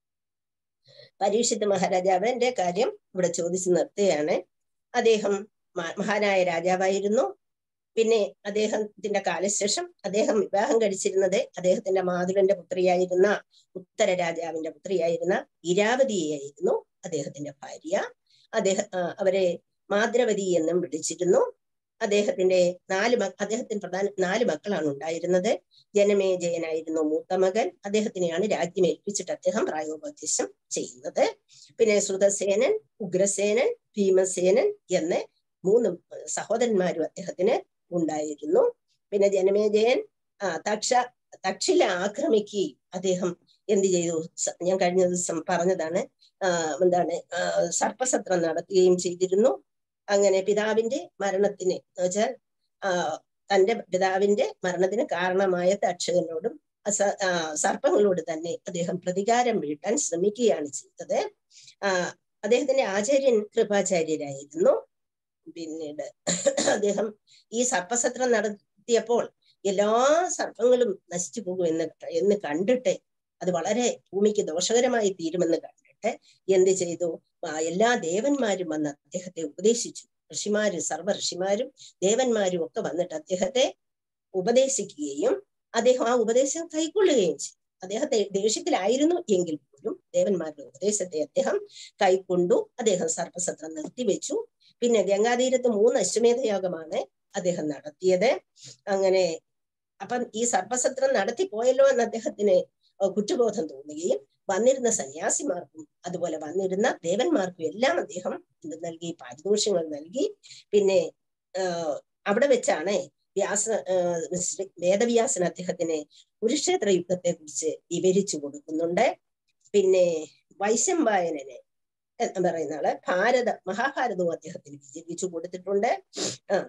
പരീക്ഷിത് മഹാരാജാവിന്റെ കാര്യം ഇവിടെ ചോദിച്ചു നിർത്തുകയാണ് അദ്ദേഹം മ- മഹാനായ രാജാവായിരുന്നു പിന്നെ അദ്ദേഹത്തിന്റെ കാലശേഷം അദ്ദേഹം വിവാഹം കഴിച്ചിരുന്നത് അദ്ദേഹത്തിന്റെ മാതുലന്റെ പുത്രിയായിരുന്ന ഉത്തര രാജാവിന്റെ പുത്രിയായിരുന്ന ഇരാവതിയായിരുന്നു അദ്ദേഹത്തിന്റെ ഭാര്യ അദ്ദേഹം ആ, അവരെ മാദ്രവതി എന്നും വിളിച്ചിരുന്നു അദ്ദേഹത്തിന്റെ നാല് മ അദ്ദേഹത്തിന് പ്രധാന നാല് മക്കളാണ് ഉണ്ടായിരുന്നത് ജനമേജയനായിരുന്നു മൂത്ത മകൻ അദ്ദേഹത്തിനെയാണ് രാജ്യം ഏൽപ്പിച്ചിട്ട് അദ്ദേഹം പ്രായോപദേശം ചെയ്യുന്നത് പിന്നെ ശ്രുതസേനൻ ഉഗ്രസേനൻ ഭീമസേനൻ എന്ന് മൂന്ന് സഹോദരന്മാരും അദ്ദേഹത്തിന് ഉണ്ടായിരുന്നു പിന്നെ ജനമേജയൻ ആ തക്ഷ തക്ഷില ആക്രമിക്കുകയും അദ്ദേഹം എന്ത് ചെയ്തു സ- ഞാൻ കഴിഞ്ഞ ദിവസം പറഞ്ഞതാണ് ആ, എന്താണ് ആ, സർപ്പസത്രം നടത്തുകയും ചെയ്തിരുന്നു അങ്ങനെ പിതാവിന്റെ മരണത്തിന് എന്ന് വെച്ചാൽ ആ, തന്റെ പിതാവിന്റെ മരണത്തിന് കാരണമായ തക്ഷകനോടും അസ- ആ, സർപ്പങ്ങളോട് തന്നെ അദ്ദേഹം പ്രതികാരം വീട്ടാൻ ശ്രമിക്കുകയാണ് ചെയ്തത് ആ അദ്ദേഹത്തിന്റെ ആചാര്യൻ കൃപാചാര്യരായിരുന്നു പിന്നീട് അദ്ദേഹം ഈ സർപ്പസത്രം നടത്തിയപ്പോൾ എല്ലാ സർപ്പങ്ങളും നശിച്ചു പോകും എന്ന് എന്ന് കണ്ടിട്ട് അത് വളരെ ഭൂമിക്ക് ദോഷകരമായി തീരുമെന്ന് കണ്ടിട്ട് എന്ത് ചെയ്തു ആ എല്ലാ ദേവന്മാരും വന്ന് അദ്ദേഹത്തെ ഉപദേശിച്ചു ഋഷിമാര് സർവ്വ ഋഷിമാരും ദേവന്മാരും ഒക്കെ വന്നിട്ട് അദ്ദേഹത്തെ ഉപദേശിക്കുകയും അദ്ദേഹം ആ ഉപദേശം കൈക്കൊള്ളുകയും ചെയ്തു അദ്ദേഹത്തെ ദേഷ്യത്തിലായിരുന്നു എങ്കിൽ പോലും ദേവന്മാരുടെ ഉപദേശത്തെ അദ്ദേഹം കൈക്കൊണ്ടു അദ്ദേഹം സർപ്പസത്രം നിർത്തിവെച്ചു പിന്നെ ഗംഗാതീരത്ത് മൂന്ന് അശ്വമേധയാഗമാണ് അദ്ദേഹം നടത്തിയത് അങ്ങനെ അപ്പം ഈ സർപ്പസത്രം നടത്തി പോയല്ലോ എന്ന് അദ്ദേഹത്തിന് ഏഹ് കുറ്റബോധം തോന്നുകയും വന്നിരുന്ന സന്യാസിമാർക്കും അതുപോലെ വന്നിരുന്ന ദേവന്മാർക്കും എല്ലാം അദ്ദേഹം ഇത് നൽകി പാരിതോഷ്യങ്ങൾ നൽകി പിന്നെ ആഹ് അവിടെ വെച്ചാണ് വ്യാസ ആഹ് ശ്രീ വേദവ്യാസൻ അദ്ദേഹത്തിന് കുരുക്ഷേത്ര യുദ്ധത്തെ കുറിച്ച് വിവരിച്ചു കൊടുക്കുന്നുണ്ട് പിന്നെ വൈശംപായനന് എന്ന് പറയുന്ന ആള് ഭാരത മഹാഭാരതവും അദ്ദേഹത്തിന് വിജയിച്ചു കൊടുത്തിട്ടുണ്ട് ആ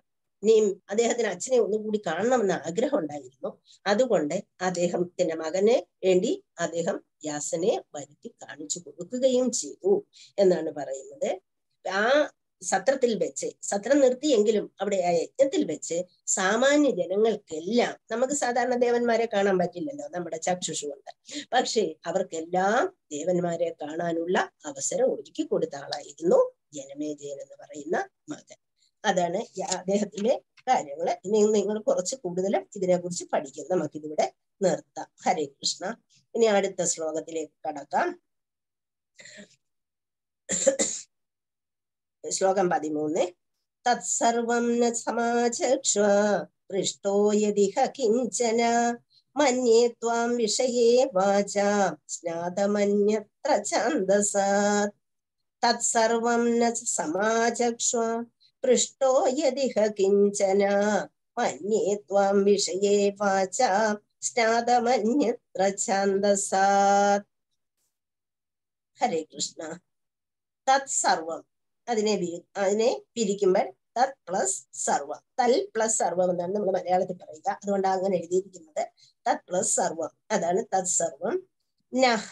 ഇനിയും അദ്ദേഹത്തിന് അച്ഛനെ ഒന്നുകൂടി കാണണമെന്ന് ആഗ്രഹം ഉണ്ടായിരുന്നു അതുകൊണ്ട് അദ്ദേഹത്തിന്റെ മകന് വേണ്ടി അദ്ദേഹം വ്യാസനെ വരുത്തി കാണിച്ചു കൊടുക്കുകയും ചെയ്തു എന്നാണ് പറയുന്നത് ആ സത്രത്തിൽ വെച്ച് സത്രം നിർത്തിയെങ്കിലും അവിടെ ആ യജ്ഞത്തിൽ വെച്ച് സാമാന്യ ജനങ്ങൾക്കെല്ലാം നമുക്ക് സാധാരണ ദേവന്മാരെ കാണാൻ പറ്റില്ലല്ലോ നമ്മുടെ ചക്ഷുഷു കൊണ്ട് പക്ഷേ അവർക്കെല്ലാം ദേവന്മാരെ കാണാനുള്ള അവസരം ഒരുക്കി കൊടുത്ത ആളായിരുന്നു ജനമേജയൻ എന്ന് പറയുന്ന മകൻ അതാണ് യ- അദ്ദേഹത്തിന്റെ കാര്യങ്ങള് ഇനി നിങ്ങൾ കുറച്ച് കൂടുതൽ ഇതിനെക്കുറിച്ച് പഠിക്കും നമുക്കിതിവിടെ നിർത്താം ഹരേ കൃഷ്ണ ഇനി അടുത്ത ശ്ലോകത്തിലേക്ക് കടക്കാം ശ്ലോകം പതിമൂന്ന് തത്സർവം ന സമാചക്ഷ പൃഷ്ടോ യതിഹ കിഞ്ചന മന്യേ ത്വാം വിഷയേ വാച സ്നാതമന്യത്ര ഛാന്ദസാത് തത്സർവം ന സമാചക്ഷ പൃഷ്ടോ യതിഹ കിഞ്ചന മന്യേ ത്വാം വിഷയേ വാച സ്നാതമന്യത്ര ഛാന്ദസാത് ഹരേ കൃഷ്ണ തത് സർവം അതിനെ വി- അതിനെ പിരിക്കുമ്പോൾ തത് പ്ലസ് സർവം തൽ പ്ലസ് സർവം എന്നാണ് നമ്മൾ മലയാളത്തിൽ പറയുക അതുകൊണ്ട് അങ്ങനെ എഴുതിയിരിക്കുന്നത് തത് പ്ലസ് സർവം അതാണ് തത് സർവം നഹ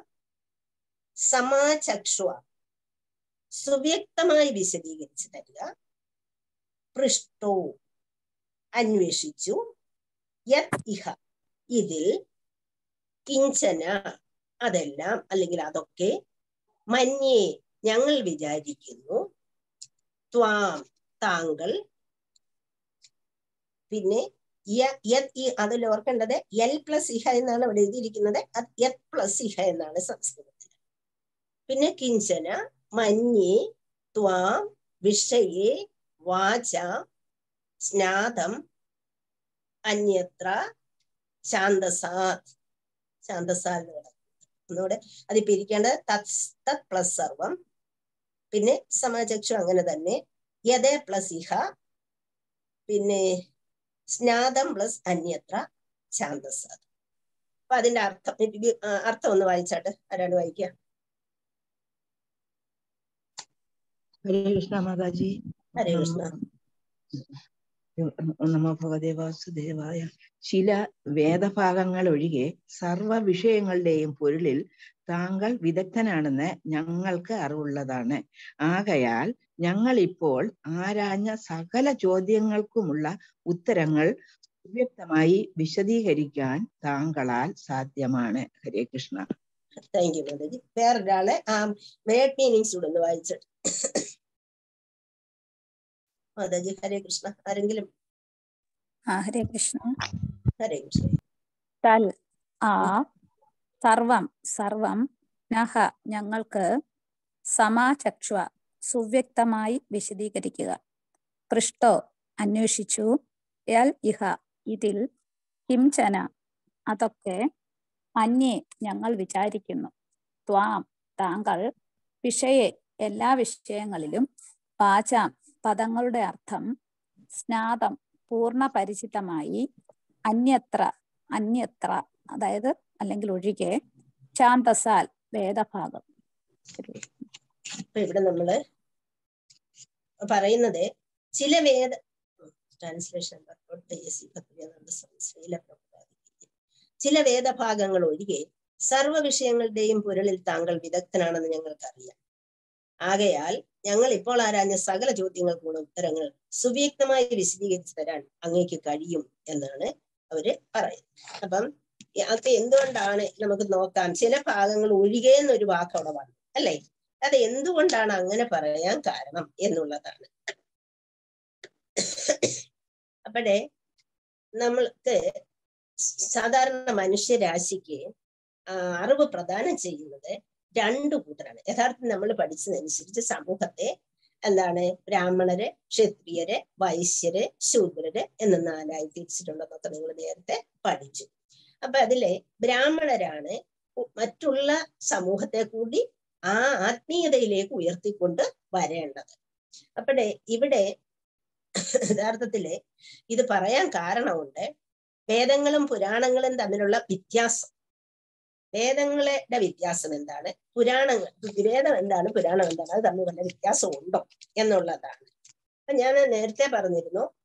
സമാചക്ഷുവ സുവ്യക്തമായി വിശദീകരിച്ചു തരിക പൃഷ്ടോ അന്വേഷിച്ചു യത് ഇഹ ഇതിൽ കിഞ്ചന അതെല്ലാം അല്ലെങ്കിൽ അതൊക്കെ മന്യേ ഞങ്ങൾ വിചാരിക്കുന്നു ത്വാം താങ്കൾ പിന്നെ യ- യത് ഇ അതിൽ ഓർക്കേണ്ടത് എൽ പ്ലസ് ഇഹ എന്നാണ് അവിടെ എഴുതിയിരിക്കുന്നത് അത് യത് പ്ലസ് ഇഹ എന്നാണ് സംസ്കൃതത്തിൽ പിന്നെ കിഞ്ചന മന്യേ ത്വാം വിഷയേ വാച സ്നാതം അന്യത്ര ശാന്തസാത് ശാന്തസാൽ എന്ന് പറയും ഒന്നുകൂടെ അത് പിരിക്കേണ്ടത് തത് തത് പ്ലസ് സർവം പിന്നെ സമാചക്ഷു അങ്ങനെ തന്നെ യഥ പ്ലസ് ഇഹ പിന്നെ സ്നാതം പ്ലസ് അന്യത്ര ശാന്തസാത് അപ്പൊ അതിന്റെ അർത്ഥം എനിക്ക് ആ അർത്ഥം ഒന്ന് വായിച്ചാട്ട് ആരാണ് വായിക്കുക ഹരേ കൃഷ്ണ മാതാജി ഹരേ കൃഷ്ണ നമോ ഭഗവതേ വാസുദേവായ ചില വേദഭാഗങ്ങൾ ഒഴികെ സർവ വിഷയങ്ങളുടെയും പൊരുളിൽ താങ്കൾ വിദഗ്ധനാണെന്ന് ഞങ്ങൾക്ക് അറിവുള്ളതാണ് ആകയാൽ ഞങ്ങൾ ഇപ്പോൾ ആരാഞ്ഞ സകല ചോദ്യങ്ങൾക്കുമുള്ള ഉത്തരങ്ങൾ സുവ്യക്തമായി വിശദീകരിക്കാൻ താങ്കളാൽ സാധ്യമാണ് ഹരേ കൃഷ്ണ താങ്ക് യു മാതാജി വേറൊരാളെ ആ വേഡ് മീനിങ്സ് കൂടെ ഒന്ന് വായിച്ചിട്ട് മാതാജി ഹരേ കൃഷ്ണ ആരെങ്കിലും ആ ഹരേ കൃഷ്ണ ഹരേ കൃഷ്ണ തൽ ആ സർവം സർവം നഹ ഞങ്ങൾക്ക് സമാചക്ഷ സുവ്യക്തമായി വിശദീകരിക്കുക പൃഷ്ടോ അന്വേഷിച്ചു യൽ ഇഹ ഇതിൽ കിംചന അതൊക്കെ അന്യേ ഞങ്ങൾ വിചാരിക്കുന്നു ത്വാം താങ്കൾ വിഷയെ എല്ലാ വിഷയങ്ങളിലും വാചാം പദങ്ങളുടെ അർത്ഥം സ്നാതം പൂർണ്ണ പരിചിതമായി അന്യത്ര അന്യത്ര അതായത് അല്ലെങ്കിൽ ഒഴികെ ശാന്തസാൽ വേദഭാഗം അപ്പൊ ഇവിടെ നമ്മള് പറയുന്നത് ചില വേദ ട്രാൻസ്ലേഷൻ ചില വേദഭാഗങ്ങൾ ഒഴികെ സർവ വിഷയങ്ങളുടെയും പുരളിൽ താങ്കൾ വിദഗ്ധനാണെന്ന് ഞങ്ങൾക്കറിയാം ആകയാൽ ഞങ്ങൾ ഇപ്പോൾ ആരാഞ്ഞ സകല ചോദ്യങ്ങൾക്കുള്ള ഉത്തരങ്ങൾ സുവ്യക്തമായി വിശദീകരിച്ചു തരാൻ അങ്ങേക്ക് കഴിയും എന്നാണ് അവര് പറയുന്നത് അപ്പം ഈ- അത് എന്തുകൊണ്ടാണ് നമുക്ക് നോക്കാം ചില ഭാഗങ്ങൾ ഒഴികെ എന്നൊരു വാക്ക് അവിടെ വന്നു അല്ലേ അത് എന്തുകൊണ്ടാണ് അങ്ങനെ പറയാൻ കാരണം എന്നുള്ളതാണ് അപ്പോഴേ നമ്മൾക്ക് സാധാരണ മനുഷ്യരാശിക്ക് ആ, അറിവ് പ്രദാനം ചെയ്യുന്നത് രണ്ടു കൂട്ടരാണ് യഥാർത്ഥത്തിൽ നമ്മൾ പഠിച്ചതനുസരിച്ച് സമൂഹത്തെ എന്താണ് ബ്രാഹ്മണര് ക്ഷത്രിയര് വൈശ്യര് ശൂദ്രര് എന്ന് നാലായി തിരിച്ചിട്ടുണ്ടെന്നൊക്കെ നിങ്ങൾ നേരത്തെ പഠിച്ചു അപ്പൊ അതിലെ ബ്രാഹ്മണരാണ് ഉ- മറ്റുള്ള സമൂഹത്തെ കൂടി ആ ആത്മീയതയിലേക്ക് ഉയർത്തിക്കൊണ്ട് വരേണ്ടത് അപ്പോഴേ ഇവിടെ യഥാർത്ഥത്തില് ഇത് പറയാൻ കാരണമുണ്ട് വേദങ്ങളും പുരാണങ്ങളും തമ്മിലുള്ള വ്യത്യാസം വേദങ്ങളുടെ വ്യത്യാസം എന്താണ് പുരാണങ്ങൾ വേദം എന്താണ് പുരാണം എന്താണ് അത് തമ്മിൽ വല്ല വ്യത്യാസം ഉണ്ടോ എന്നുള്ളതാണ് അപ്പൊ ഞാൻ നേരത്തെ പറഞ്ഞിരുന്നു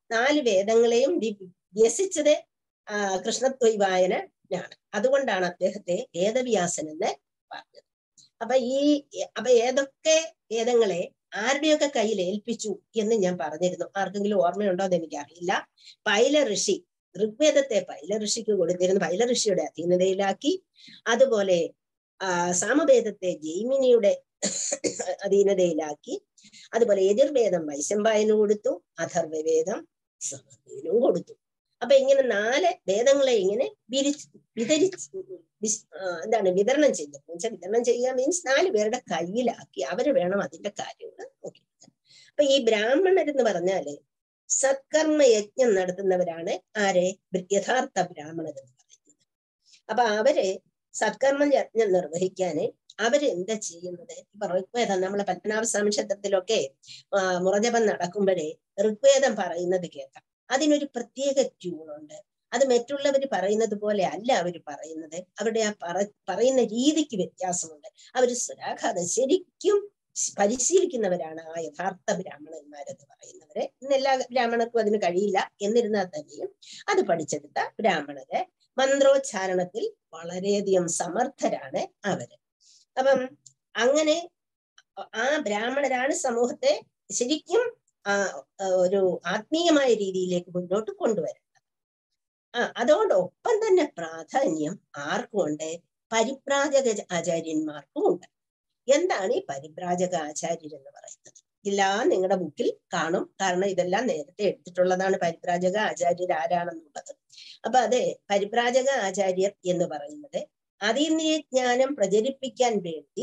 നാല് വേദങ്ങളെയും വി- വ്യസിച്ചത് ആ, കൃഷ്ണദ്വൈവായനാണ് അതുകൊണ്ടാണ് അദ്ദേഹത്തെ വേദവ്യാസൻ എന്ന് പറഞ്ഞത് അപ്പൊ ഈ അപ്പൊ ഏതൊക്കെ വേദങ്ങളെ ആരുടെയൊക്കെ കയ്യിൽ ഏൽപ്പിച്ചു എന്ന് ഞാൻ പറഞ്ഞിരുന്നു ആർക്കെങ്കിലും ഓർമ്മയുണ്ടോ എന്ന് എനിക്കറിയില്ല പൈല ഋഷി ഋഗ്വേദത്തെ പൈല ഋഷിക്ക് കൊടുത്തിരുന്നു പൈല ഋഷിയുടെ അധീനതയിലാക്കി അതുപോലെ ആ സാമവേദത്തെ ജൈമിനിയുടെ അധീനതയിലാക്കി അതുപോലെ യജുർവേദം വൈശമ്പായന് കൊടുത്തു അഥർവവേദം സമവേദനും കൊടുത്തു അപ്പൊ ഇങ്ങനെ നാല് വേദങ്ങളെ ഇങ്ങനെ വിരിച്ച് വിതരിച്ച് വിസ്- ആ, എന്താണ് വിതരണം ചെയ്യുക എന്നുവെച്ചാൽ വിതരണം ചെയ്യുക മീൻസ് നാല് പേരുടെ കയ്യിലാക്കി അവര് വേണം അതിന്റെ കാര്യങ്ങൾ നോക്കി അപ്പൊ ഈ ബ്രാഹ്മണർ എന്ന് പറഞ്ഞാല് സത്കർമ്മ യജ്ഞം നടത്തുന്നവരാണ് ആരെ യഥാർത്ഥ ബ്രാഹ്മണർ എന്ന് പറയുന്നത് അപ്പൊ അവര് സത്കർമ്മ യജ്ഞം നിർവഹിക്കാന് അവര് എന്താ ചെയ്യുന്നത് ഇപ്പൊ ഋഗ്വേദം നമ്മളെ പത്മനാഭ സ്വാമി ക്ഷേത്രത്തിലൊക്കെ ആ, മുറജപം നടക്കുമ്പോഴേ ഋഗ്വേദം പറയുന്നത് കേൾക്കാം അതിനൊരു പ്രത്യേക ട്യൂണുണ്ട് അത് മറ്റുള്ളവർ പറയുന്നത് പോലെ അല്ല അവർ പറയുന്നത് അവരുടെ ആ പറ പറയുന്ന രീതിക്ക് വ്യത്യാസമുണ്ട് അവർ സ്വരാഘാതം ശരിക്കും പരിശീലിക്കുന്നവരാണ് ആ യഥാർത്ഥ ബ്രാഹ്മണന്മാരെന്ന് പറയുന്നവര് ഇന്ന് എല്ലാ ബ്രാഹ്മണർക്കും അതിന് കഴിയില്ല എന്നിരുന്നാൽ തന്നെയും അത് പഠിച്ചെടുത്ത ബ്രാഹ്മണര് മന്ത്രോച്ചാരണത്തിൽ വളരെയധികം സമർത്ഥരാണ് അവര് അപ്പം അങ്ങനെ ആ ബ്രാഹ്മണരാണ് സമൂഹത്തെ ശരിക്കും ആ ആ, ഒരു ആത്മീയമായ രീതിയിലേക്ക് മുന്നോട്ട് കൊണ്ടുവരുന്നത് ആ അതോടൊപ്പം തന്നെ പ്രാധാന്യം ആർക്കും ഉണ്ട് പരിപ്രാജക ആചാര്യന്മാർക്കും ഉണ്ട് എന്താണ് ഈ പരിപ്രാജക ആചാര്യർ എന്ന് പറയുന്നത് എല്ലാം നിങ്ങളുടെ ബുക്കിൽ കാണും കാരണം ഇതെല്ലാം നേരത്തെ എടുത്തിട്ടുള്ളതാണ് പരിപ്രാജക ആചാര്യർ ആരാണെന്നുള്ളത് അപ്പൊ അതെ പരിപ്രാജക ആചാര്യർ എന്ന് പറയുന്നത് അതീന്ദ്രിയ ജ്ഞാനം പ്രചരിപ്പിക്കാൻ വേണ്ടി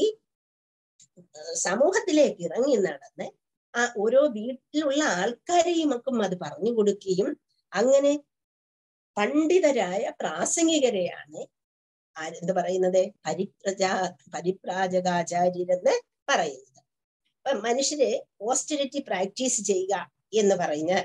ഏർ സമൂഹത്തിലേക്ക് ഇറങ്ങി നടന്ന് ആ ഓരോ വീട്ടിലുള്ള ആൾക്കാരെയും ഒക്കെ അത് പറഞ്ഞു കൊടുക്കുകയും അങ്ങനെ പണ്ഡിതരായ പ്രാസംഗികരെയാണ് ആര് എന്ത് പറയുന്നത് പരിപ്രജാ പരിപ്രാജകാചാര്യരെന്ന് പറയുന്നത് അപ്പൊ മനുഷ്യര് ഓസ്റ്ററിറ്റി പ്രാക്ടീസ് ചെയ്യുക എന്ന് പറഞ്ഞാൽ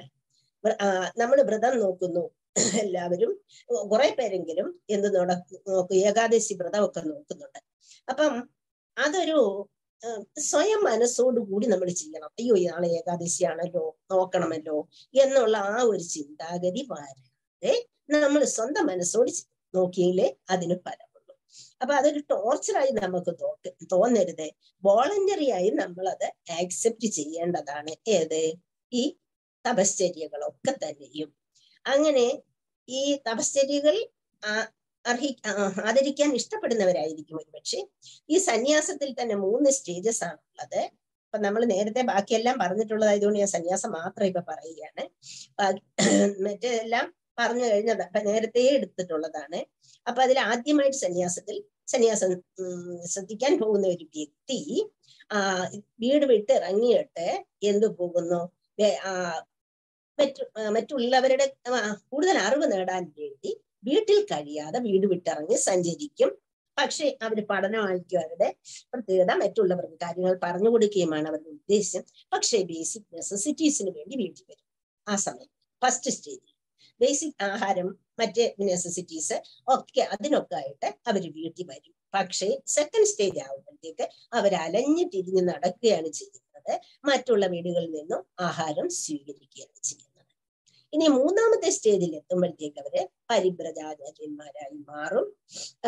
നമ്മൾ വ്രതം നോക്കുന്നു എല്ലാവരും കുറെ പേരെങ്കിലും എന്ത് നട നോക്കും ഏകാദശി വ്രതമൊക്കെ നോക്കുന്നുണ്ട് അപ്പം അതൊരു ഏർ സ്വയം മനസ്സോടുകൂടി നമ്മൾ ചെയ്യണം അയ്യോ നാളെ ഏകാദശിയാണല്ലോ നോക്കണമല്ലോ എന്നുള്ള ആ ഒരു ചിന്താഗതി വരാതെ നമ്മൾ സ്വന്തം മനസ്സോട് ചി- നോക്കിയെങ്കിലേ അതിന് ഫലമുള്ളൂ അപ്പൊ അതൊരു ടോർച്ചറായി നമുക്ക് തോക്ക തോന്നരുത് വോളണ്ടറി ആയി നമ്മൾ അത് ആക്സെപ്റ്റ് ചെയ്യേണ്ടതാണ് ഏത് ഈ തപശ്ചര്യകളൊക്കെ തന്നെയും അങ്ങനെ ഈ തപശ്ചര്യകൾ ആ- അർഹി ആ, ആദരിക്കാൻ ഇഷ്ടപ്പെടുന്നവരായിരിക്കും ഒരുപക്ഷെ ഈ സന്യാസത്തിൽ തന്നെ മൂന്ന് സ്റ്റേജസ് ആണുള്ളത് അപ്പൊ നമ്മൾ നേരത്തെ ബാക്കിയെല്ലാം പറഞ്ഞിട്ടുള്ളതായതുകൊണ്ട് ഞാൻ സന്യാസം മാത്രം ഇപ്പൊ പറയുകയാണ് ബാക്കി മറ്റെല്ലാം പറഞ്ഞു കഴിഞ്ഞത് അപ്പൊ നേരത്തെ എടുത്തിട്ടുള്ളതാണ് അപ്പൊ അതിൽ ആദ്യമായിട്ട് സന്യാസത്തിൽ സന്യാസം ഉം, ശ്രദ്ധിക്കാൻ പോകുന്ന ഒരു വ്യക്തി ആ വീട് വിട്ട് ഇറങ്ങിയിട്ട് എന്തു പോകുന്നു വേ- ആ, മറ്റു ആ, മറ്റുള്ളവരുടെ ആ, കൂടുതൽ അറിവ് നേടാൻ വേണ്ടി വീട്ടിൽ കഴിയാതെ വീട് വിട്ടിറങ്ങി സഞ്ചരിക്കും പക്ഷെ അവര് പഠനമായിരിക്കും അവരുടെ പ്രത്യേകത മറ്റുള്ളവർക്ക് കാര്യങ്ങൾ പറഞ്ഞു കൊടുക്കുകയുമാണ് അവരുടെ ഉദ്ദേശം പക്ഷേ ബേസിക് നെസസിറ്റീസിന് വേണ്ടി വീട്ടിൽ വരും ആ സമയം ഫസ്റ്റ് സ്റ്റേജിൽ ബേസിക് ആഹാരം മറ്റ് നെസസിറ്റീസ് ഒക്കെ അതിനൊക്കെ ആയിട്ട് അവർ വീട്ടിൽ വരും പക്ഷേ സെക്കൻഡ് സ്റ്റേജ് ആകുമ്പോഴത്തേക്ക് അവർ അലഞ്ഞു തിരിഞ്ഞ് നടക്കുകയാണ് ചെയ്യുന്നത് മറ്റുള്ള വീടുകളിൽ നിന്നും ആഹാരം സ്വീകരിക്കുകയാണ് ചെയ്യുന്നത് ഇനി മൂന്നാമത്തെ സ്റ്റേജിൽ എത്തുമ്പോഴത്തേക്ക് അവര് പരിബ്രജാചാര്യന്മാരായി മാറും ആ,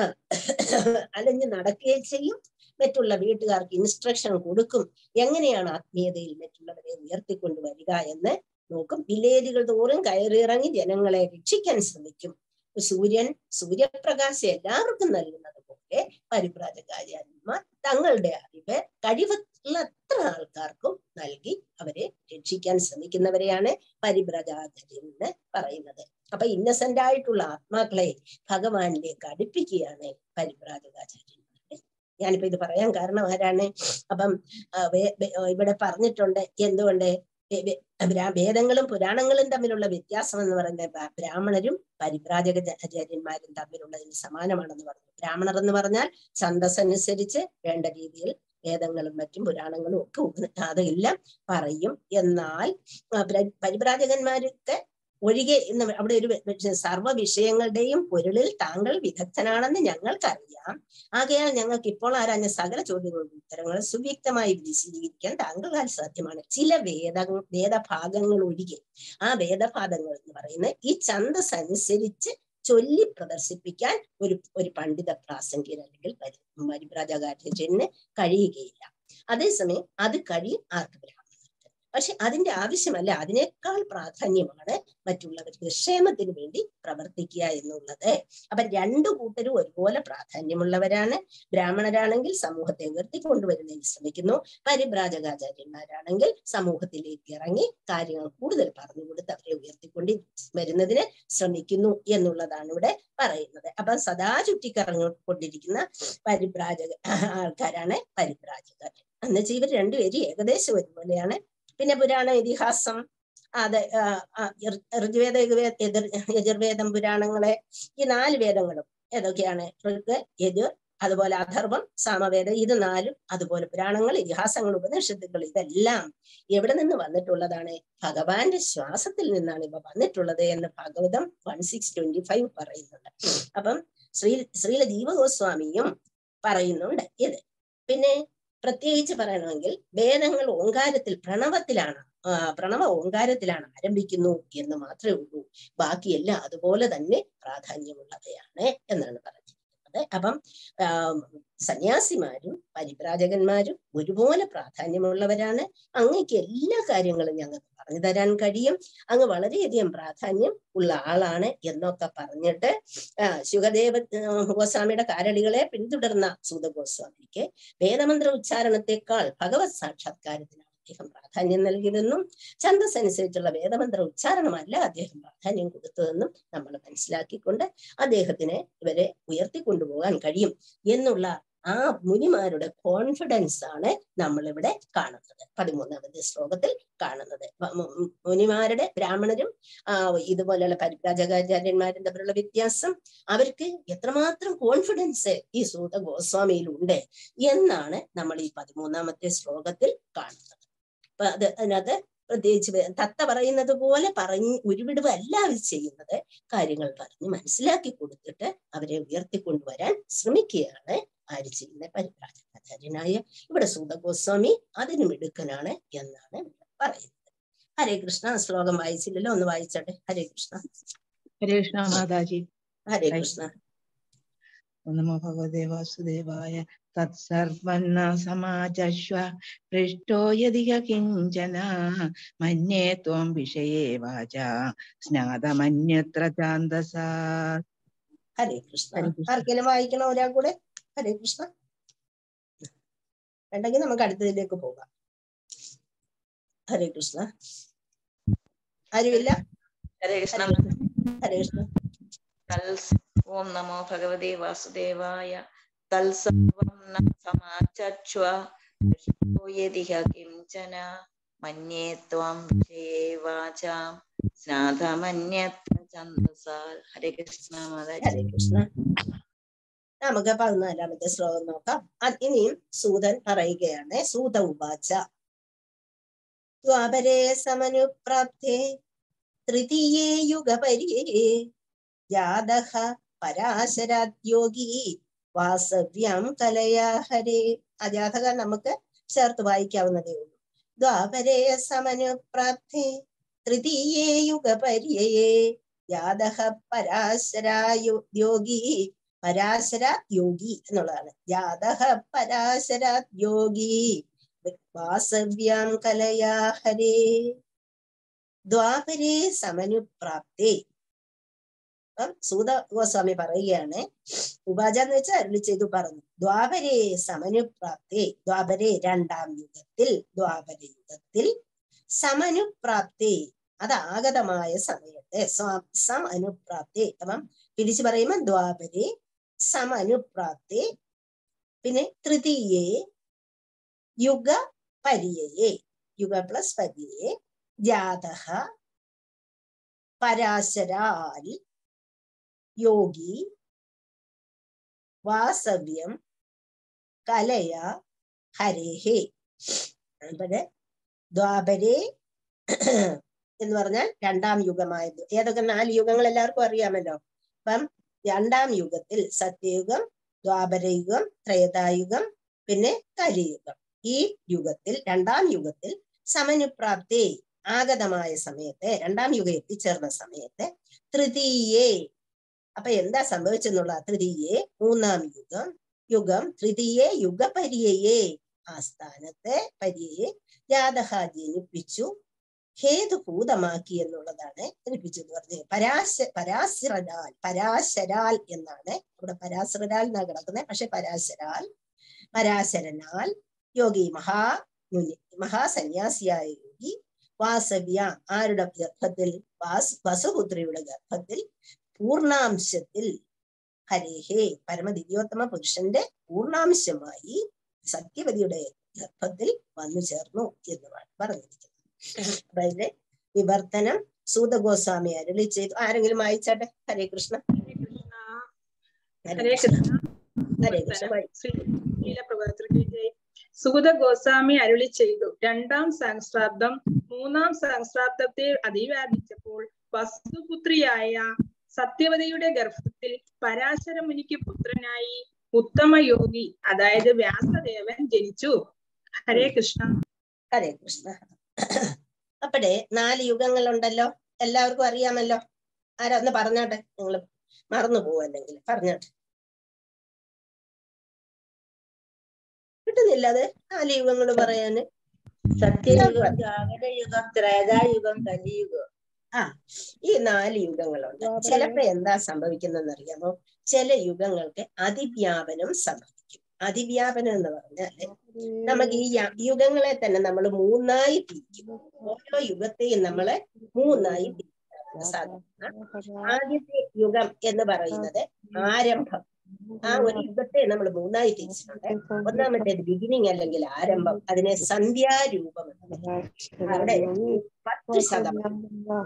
അലഞ്ഞു നടക്കുകയും ചെയ്യും മറ്റുള്ള വീട്ടുകാർക്ക് ഇൻസ്ട്രക്ഷൻ കൊടുക്കും എങ്ങനെയാണ് ആത്മീയതയിൽ മറ്റുള്ളവരെ ഉയർത്തിക്കൊണ്ടുവരിക എന്ന് നോക്കും വില്ലേജുകൾ തോറും കയറിയിറങ്ങി ജനങ്ങളെ രക്ഷിക്കാൻ ശ്രമിക്കും സൂര്യൻ സൂര്യപ്രകാശം എല്ലാവർക്കും നൽകുന്നത് പോലെ പരിപ്രാജകാചാര്യന്മാർ തങ്ങളുടെ അറിവ് കഴിവുള്ള അത്ര ആൾക്കാർക്കും നൽകി അവരെ രക്ഷിക്കാൻ ശ്രമിക്കുന്നവരെയാണ് പരിബ്രജാചാര്യൻ എന്ന് പറയുന്നത് അപ്പൊ ഇന്നസെന്റ് ആയിട്ടുള്ള ആത്മാക്കളെ ഭഗവാനിലേക്ക് അടുപ്പിക്കുകയാണ് പരിപ്രാജകാചാര്യന്മാർ ഞാനിപ്പോ ഇത് പറയാൻ കാരണം ആരാണ് അപ്പം ആ, വേ- വേ- ഇവിടെ പറഞ്ഞിട്ടുണ്ട് എന്തുകൊണ്ട് വേ- വേ- ബ്രാ- വേദങ്ങളും പുരാണങ്ങളും തമ്മിലുള്ള വ്യത്യാസം എന്ന് പറയുന്നത് ബ്രാ- ബ്രാഹ്മണരും പരിപ്രാജക ആചാര്യന്മാരും തമ്മിലുള്ളതിന് സമാനമാണെന്ന് പറഞ്ഞു ബ്രാഹ്മണർ എന്ന് പറഞ്ഞാൽ ഛന്തസ് അനുസരിച്ച് വേണ്ട രീതിയിൽ വേദങ്ങളും മറ്റും പുരാണങ്ങളും ഒക്കെ ഉപ- അതെല്ലാം പറയും എന്നാൽ ആ, പ്ര- പരിപ്രാജകന്മാരൊക്കെ ഒഴികെ എന്ന് അവിടെ ഒരു വെ- സർവ്വ വിഷയങ്ങളുടെയും പൊരുളിൽ താങ്കൾ വിദഗ്ധനാണെന്ന് ഞങ്ങൾക്കറിയാം ആകയാൽ ഞങ്ങൾക്ക് ഇപ്പോൾ ആരാഞ്ഞ സകല ചോദ്യങ്ങളുടെ ഉത്തരങ്ങൾ സുവ്യക്തമായി വിശദീകരിക്കാൻ താങ്കളാൽ സാധ്യമാണ് ചില വേദ വേദഭാഗങ്ങൾ ഒഴികെ ആ വേദഭാഗങ്ങൾ എന്ന് പറയുന്നത് ഈ ഛന്ദസ് അനുസരിച്ച് ചൊല്ലി പ്രദർശിപ്പിക്കാൻ ഒരു ഒരു പണ്ഡിത പ്രാസംഗികൻ അല്ലെങ്കിൽ പരി പരിഭ്രാജകാര്യന് കഴിയുകയില്ല അതേസമയം അത് കഴിയും ആർക്ക് ബ്രാഹ്മണർക്ക് പക്ഷെ അതിന്റെ ആവശ്യമല്ല അതിനേക്കാൾ പ്രാധാന്യമാണ് മറ്റുള്ളവർക്ക് ക്ഷേമത്തിന് വേണ്ടി പ്രവർത്തിക്കുക എന്നുള്ളത് അപ്പൊ രണ്ടു കൂട്ടരും ഒരുപോലെ പ്രാധാന്യമുള്ളവരാണ് ബ്രാഹ്മണരാണെങ്കിൽ സമൂഹത്തെ ഉയർത്തിക്കൊണ്ടുവരുന്നതിന് ശ്രമിക്കുന്നു പരിഭ്രാജകാചാര്യന്മാരാണെങ്കിൽ സമൂഹത്തിലേക്ക് ഇറങ്ങി കാര്യങ്ങൾ കൂടുതൽ പറഞ്ഞു കൊടുത്ത് അവരെ ഉയർത്തിക്കൊണ്ട് വരുന്നതിന് ശ്രമിക്കുന്നു എന്നുള്ളതാണ് ഇവിടെ പറയുന്നത് അപ്പൊ സദാ ചുറ്റിക്കറങ്ങിക്കൊണ്ടിരിക്കുന്ന പരിഭ്രാജക ആൾക്കാരാണ് പരിഭ്രാജകർ എന്നുവെച്ചാൽ ഇവർ രണ്ടുപേരും ഏകദേശം ഒരുപോലെയാണ് പിന്നെ പുരാണ ഇതിഹാസം അത് ആ, ആ, ഋ- ഋഗ്വേദ യജുർവേ- യജുർ- യജുർവേദം പുരാണങ്ങളെ ഈ നാല് വേദങ്ങളും ഏതൊക്കെയാണ് ഋഗ് യജുർ അതുപോലെ അഥർവം സാമവേദം ഇത് നാലും അതുപോലെ പുരാണങ്ങൾ ഇതിഹാസങ്ങൾ ഉപനിഷത്തുക്കൾ ഇതെല്ലാം എവിടെ നിന്ന് വന്നിട്ടുള്ളതാണ് ഭഗവാന്റെ ശ്വാസത്തിൽ നിന്നാണ് ഇവ വന്നിട്ടുള്ളത് എന്ന് Bhagavatam one six twenty five പറയുന്നുണ്ട് അപ്പം ശ്രീ ശ്രീല ജീവഗോസ്വാമിയും പറയുന്നുണ്ട് ഇത് പിന്നെ പ്രത്യേകിച്ച് പറയണമെങ്കിൽ വേദങ്ങൾ ഓങ്കാരത്തിൽ പ്രണവത്തിലാണ് ആ, പ്രണവ ഓങ്കാരത്തിലാണ് ആരംഭിക്കുന്നു എന്ന് മാത്രമേ ഉള്ളൂ ബാക്കിയെല്ലാം അതുപോലെ തന്നെ പ്രാധാന്യമുള്ളവയാണ് എന്നാണ് പറഞ്ഞിരിക്കുന്നത് അപ്പം ആ, സന്യാസിമാരും പരിപ്രാജകന്മാരും ഒരുപോലെ പ്രാധാന്യമുള്ളവരാണ് അങ്ങേക്ക് എല്ലാ കാര്യങ്ങളും ഞങ്ങൾക്ക് പറഞ്ഞു തരാൻ കഴിയും അങ്ങ് വളരെയധികം പ്രാധാന്യം ഉള്ള ആളാണ് എന്നൊക്കെ പറഞ്ഞിട്ട് ആ, ശുഗദേവ ആ, ഗോസ്വാമിയുടെ കാരളികളെ പിന്തുടർന്ന സൂത ഗോസ്വാമിക്ക് വേദമന്ത്ര ഉച്ചാരണത്തെക്കാൾ ഭഗവത് സാക്ഷാത്കാരത്തിനാണ് അദ്ദേഹം പ്രാധാന്യം നൽകിയതെന്നും ഛന്ദസ് അനുസരിച്ചുള്ള വേദമന്ത്ര ഉച്ചാരണമല്ല അദ്ദേഹം പ്രാധാന്യം കൊടുത്തതെന്നും നമ്മൾ മനസ്സിലാക്കിക്കൊണ്ട് അദ്ദേഹത്തിന് ഇവരെ ഉയർത്തിക്കൊണ്ടുപോകാൻ കഴിയും എന്നുള്ള ആ മുനിമാരുടെ കോൺഫിഡൻസ് ആണ് നമ്മളിവിടെ കാണുന്നത് പതിമൂന്നാമത്തെ ശ്ലോകത്തിൽ കാണുന്നത് വ- മു- മു- മുനിമാരുടെ ബ്രാഹ്മണരും ആ ഇതുപോലെയുള്ള പരിപ്രാജകാചാര്യന്മാരും തമ്മിലുള്ള വ്യത്യാസം അവർക്ക് എത്രമാത്രം കോൺഫിഡൻസ് ഈ സൂത ഗോസ്വാമിയിലുണ്ട് എന്നാണ് നമ്മൾ ഈ പതിമൂന്നാമത്തെ ശ്ലോകത്തിൽ കാണുന്നത് അപ്പൊ അത് അതിനകത്ത് പ്രത്യേകിച്ച് വേ- തത്ത പറയുന്നത് പോലെ പറഞ്ഞ് ഉരുവിടുവല്ല അവർ ചെയ്യുന്നത് കാര്യങ്ങൾ പറഞ്ഞ് മനസ്സിലാക്കി കൊടുത്തിട്ട് അവരെ ഉയർത്തിക്കൊണ്ടുവരാൻ ശ്രമിക്കുകയാണ് ആര് ചെയ്യുന്ന പരിപ്രാജകാചാര്യനായ ഇവിടെ സൂതഗോസ്വാമി അതിന് മിടുക്കനാണ് എന്നാണ് ഇവിടെ പറയുന്നത് ഹരേ കൃഷ്ണ ആ ശ്ലോകം വായിച്ചില്ലല്ലോ ഒന്ന് വായിച്ചോട്ടെ ഹരേ കൃഷ്ണ ഹരേ കൃഷ്ണ മാതാജി ഹരേ ഹരേ കൃഷ്ണ നമോ ഭഗവതേ വാസുദേവായ തത്സർവന്ന സമാചശ്വ പൃഷ്ടോ യതിക കിഞ്ചന മന്യേ ത്വം വിഷയേ വാച സ്നാതമന്യത്ര ചാന്തസാ ഹരേ കൃഷ്ണ ഹരേ കൃഷ്ണ. ആർക്കെങ്കിലും വായിക്കണോ ഒരാൾ കൂടെ ഹരേ കൃഷ്ണ വേണ്ടെങ്കിൽ നമുക്ക് അടുത്തതിലേക്ക് പോകാം ഹരേ കൃഷ്ണ ആരുമില്ല ഹരേ കൃഷ്ണ ഹരേ കൃഷ്ണ തൽസ് ഓം നമോ ഭഗവതേ വാസുദേവായ തൽസർവം ന സമാചക്ഷ്വ ദൃഷ്ടോ യതിഹ കിംചന മന്യേ ത്വം വിഷയേ വാചാം സ്നാതമന്യത്ര ഛന്ദസാൽ ഹരേ കൃഷ്ണ മാതാജി ഹരേ കൃഷ്ണ നമുക്ക് പതിനാലാമത്തെ ശ്ലോകം നോക്കാം അത് ഇനിയും സൂതൻ പറയുകയാണ് സൂത ഉപാച ദ്വാപരേ സമനുപ്രാപ്തേ തൃതീയേ യുഗപര്യേ ജാതഃ പരാശരാദ്യോഗി വാസവ്യം കലയാ ഹരേ ആ ജാതക നമുക്ക് ചേർത്ത് വായിക്കാവുന്നതേ ഉള്ളൂ ദ്വാപരേ സമനുപ്രാപ്തേ തൃതീയേ യുഗപര്യേ ജാതഃ പരാശരായുദ്യോഗി പരാശര യോഗി എന്നുള്ളതാണ് ജാതഃ പരാശര യോഗി വാസവ്യാം കലയാ ഹരേ ദ്വാപരേ സമനുപ്രാപ്തേ അപ്പം സൂത ഗോസ്വാമി പറയുകയാണ് ഉപാച എന്ന് വെച്ചാൽ അരുളി ചെയ്തു പറഞ്ഞു ദ്വാപരേ സമനുപ്രാപ്തേ ദ്വാപരേ രണ്ടാം യുഗത്തിൽ ദ്വാപര യുഗത്തിൽ സമനുപ്രാപ്തേ അത് ആഗതമായ സമയത്ത് സ്വ- സമനുപ്രാപ്തേ അപ്പം തിരിച്ചു പറയുമ്പോൾ ദ്വാപരേ സമനുപ്രാപ്തേ പിന്നെ തൃതീയേ യുഗ പര്യയെ യുഗ പ്ലസ് പര്യയെ ജാതഃ പരാശരാൽ യോഗി വാസവ്യം കലയ ഹരേഹേ ഇവിടെ ദ്വാപരേ എന്ന് പറഞ്ഞാൽ രണ്ടാം യുഗമായത് ഏതൊക്കെ നാല് യുഗങ്ങൾ എല്ലാവർക്കും അറിയാമല്ലോ അപ്പം രണ്ടാം യുഗത്തിൽ സത്യയുഗം ദ്വാപരയുഗം ത്രേതായുഗം പിന്നെ കലിയുഗം ഈ യുഗത്തിൽ രണ്ടാം യുഗത്തിൽ സമനുപ്രാപ്തി ആഗതമായ സമയത്തെ രണ്ടാം യുഗം എത്തിച്ചേർന്ന സമയത്തെ തൃതീയേ അപ്പൊ എന്താ സംഭവിച്ചെന്നുള്ള തൃതീയേ മൂന്നാം യുഗം യുഗം തൃതീയേ യുഗപര്യയെ ആ സ്ഥാനത്തെ പര്യയെ ജാതഹ ജനിപ്പിച്ചു ഹേതുഭൂതമാക്കി എന്നുള്ളതാണ് ജനിപ്പിച്ചു എന്ന് പറഞ്ഞത് പരാശ പരാശരരാൽ പരാശരാൽ എന്നാണ് ഇവിടെ പരാശരരാൽ എന്നാ കിടക്കുന്നത് പക്ഷെ പരാശരാൽ പരാശരനാൽ യോഗി മഹാ മുനി മഹാസന്യാസിയായ യോഗി വാസവ്യ ആരുടെ ഗർഭത്തിൽ വാസ് വസുപുത്രിയുടെ ഗർഭത്തിൽ പൂർണാംശത്തിൽ ഹരേഹേ പരമദിവ്യോത്തമ പുരുഷന്റെ പൂർണാംശമായി സത്യവതിയുടെ ഗർഭത്തിൽ വന്നു ചേർന്നു എന്നുമാണ് പറഞ്ഞിരിക്കുന്നത് അപ്പൊ അതിന്റെ വിവർത്തനം സൂതഗോസ്വാമി അരുളി ചെയ്തു ആരെങ്കിലും വായിച്ചാട്ടെ ഹരേ കൃഷ്ണ ഹരേ കൃഷ്ണ ഹരേ കൃഷ്ണ വായി. സുഗത ഗോസ്വാമി അരുളി ചെയ്തു രണ്ടാം സഹസ്രാബ്ദം മൂന്നാം സഹസ്രാബ്ദത്തെ അതിവ്യാപിച്ചപ്പോൾ വസ്തുപുത്രിയായ സത്യവതിയുടെ ഗർഭത്തിൽ പരാശര മുനിക്ക് പുത്രനായി ഉത്തമ യോഗി അതായത് വ്യാസദേവൻ ജനിച്ചു ഹരേ കൃഷ്ണ ഹരേ കൃഷ്ണ അപ്പടെ നാല് യുഗങ്ങളുണ്ടല്ലോ എല്ലാവർക്കും അറിയാമല്ലോ ആരാ ഒന്ന് പറഞ്ഞാട്ടെ നിങ്ങൾ മറന്നു പോവല്ലെങ്കിൽ പറഞ്ഞാട്ടെ കിട്ടുന്നില്ല അത് നാല് യുഗങ്ങൾ പറയാന് സത്യയുഗം ദ്വാപരയുഗം ത്രേതായുഗം കലിയുഗം ഈ നാല് യുഗങ്ങളുണ്ട് ചിലപ്പോ എന്താ സംഭവിക്കുന്നതെന്ന് അറിയാമോ ചില യുഗങ്ങൾക്ക് അതിവ്യാപനം സംഭവിക്കും അതിവ്യാപനം എന്ന് പറഞ്ഞാല് നമുക്ക് ഈ യ- യുഗങ്ങളെ തന്നെ നമ്മൾ മൂന്നായി തിരിക്കും ഓരോ യുഗത്തെയും നമ്മള് മൂന്നായി തിരിക്കാൻ സാധിക്കുന്ന ആദ്യത്തെ യുഗം എന്ന് പറയുന്നത് ആരംഭം ആ ഒരു യുഗത്തെ നമ്മൾ മൂന്നായി തിരിച്ചിട്ടുണ്ട് ഒന്നാമത്തേത് ബിഗിനിങ് അല്ലെങ്കിൽ ആരംഭം അതിനെ സന്ധ്യാരൂപം എന്ന് പറയും. അവിടെ പത്ത് ശതമാനം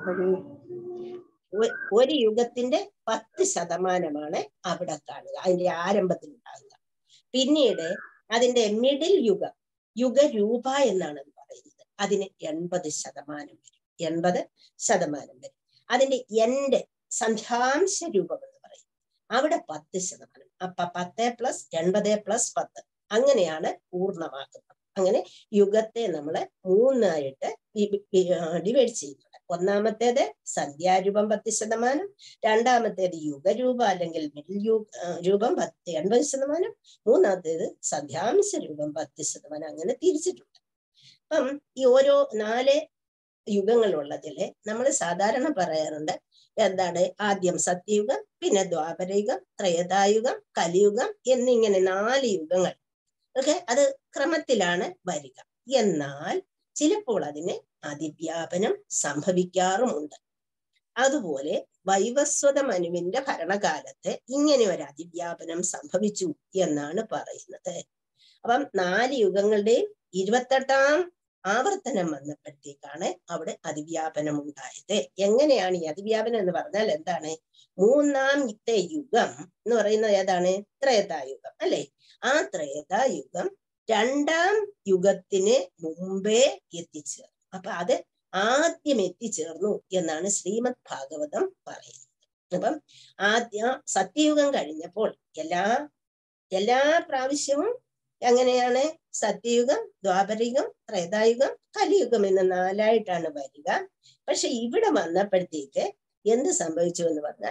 ഒ- ഒരു യുഗത്തിന്റെ പത്ത് ശതമാനമാണ് അവിടെ കാണുക അതിന്റെ ആരംഭത്തിൽ ഉണ്ടാകുക പിന്നീട് അതിന്റെ മിഡിൽ യുഗം യുഗരൂപ എന്നാണ് അത് പറയുന്നത് അതിന് എൺപത് ശതമാനം വരും എൺപത് ശതമാനം വരും അതിന്റെ എന്റെ സന്ധ്യാംശ രൂപം എന്ന് പറയും അവിടെ പത്ത് ശതമാനം അപ്പൊ പത്ത് പ്ലസ് എൺപത് പ്ലസ് പത്ത് അങ്ങനെയാണ് പൂർണ്ണമാക്കുന്നത് അങ്ങനെ യുഗത്തെ നമ്മൾ മൂന്നായിട്ട് ഡിവൈഡ് ചെയ്യുന്നുണ്ട് ഒന്നാമത്തേത് സന്ധ്യാരൂപം പത്ത് ശതമാനം രണ്ടാമത്തേത് യുഗരൂപം അല്ലെങ്കിൽ മിഡിൽ യു ആ, രൂപം പത്ത് എൺപത് ശതമാനം മൂന്നാമത്തേത് സന്ധ്യാംശ രൂപം പത്ത് ശതമാനം അങ്ങനെ തിരിച്ചിട്ടുണ്ട് അപ്പം ഈ ഓരോ നാല് യുഗങ്ങളുള്ളതില് നമ്മൾ സാധാരണ പറയാറുണ്ട് എന്താണ് ആദ്യം സത്യയുഗം പിന്നെ ദ്വാപരയുഗം ത്രേതായുഗം കലിയുഗം എന്നിങ്ങനെ നാല് യുഗങ്ങൾ ഓക്കെ അത് ക്രമത്തിലാണ് വരിക എന്നാൽ ചിലപ്പോൾ അതിന് അതിവ്യാപനം സംഭവിക്കാറുമുണ്ട് അതുപോലെ വൈവസ്വത മനുവിന്റെ ഭരണകാലത്ത് ഇങ്ങനെ ഒരു അതിവ്യാപനം സംഭവിച്ചു എന്നാണ് പറയുന്നത് അപ്പം നാല് യുഗങ്ങളുടെയും ഇരുപത്തെട്ടാം ആവർത്തനം വന്നപ്പോഴത്തേക്കാണ് അവിടെ അതിവ്യാപനം ഉണ്ടായത് എങ്ങനെയാണ് ഈ അതിവ്യാപനം എന്ന് പറഞ്ഞാൽ എന്താണ് മൂന്നാമത്തെ യുഗം എന്ന് പറയുന്നത് ഏതാണ് ത്രേതായുഗം അല്ലെ ആ ത്രേതായുഗം രണ്ടാം യുഗത്തിന് മുമ്പേ എത്തിച്ചേർന്നു അപ്പൊ അത് ആദ്യം എത്തിച്ചേർന്നു എന്നാണ് ശ്രീമദ് ഭാഗവതം പറയുന്നത് അപ്പം ആദ്യ സത്യയുഗം കഴിഞ്ഞപ്പോൾ എല്ലാ എല്ലാ പ്രാവശ്യവും എങ്ങനെയാണ് സത്യയുഗം ദ്വാപരയുഗം ത്രേതായുഗം കലിയുഗം എന്ന് നാലായിട്ടാണ് വരിക പക്ഷെ ഇവിടെ വന്നപ്പോഴത്തേക്ക് എന്ത് സംഭവിച്ചു എന്ന് പറഞ്ഞാൽ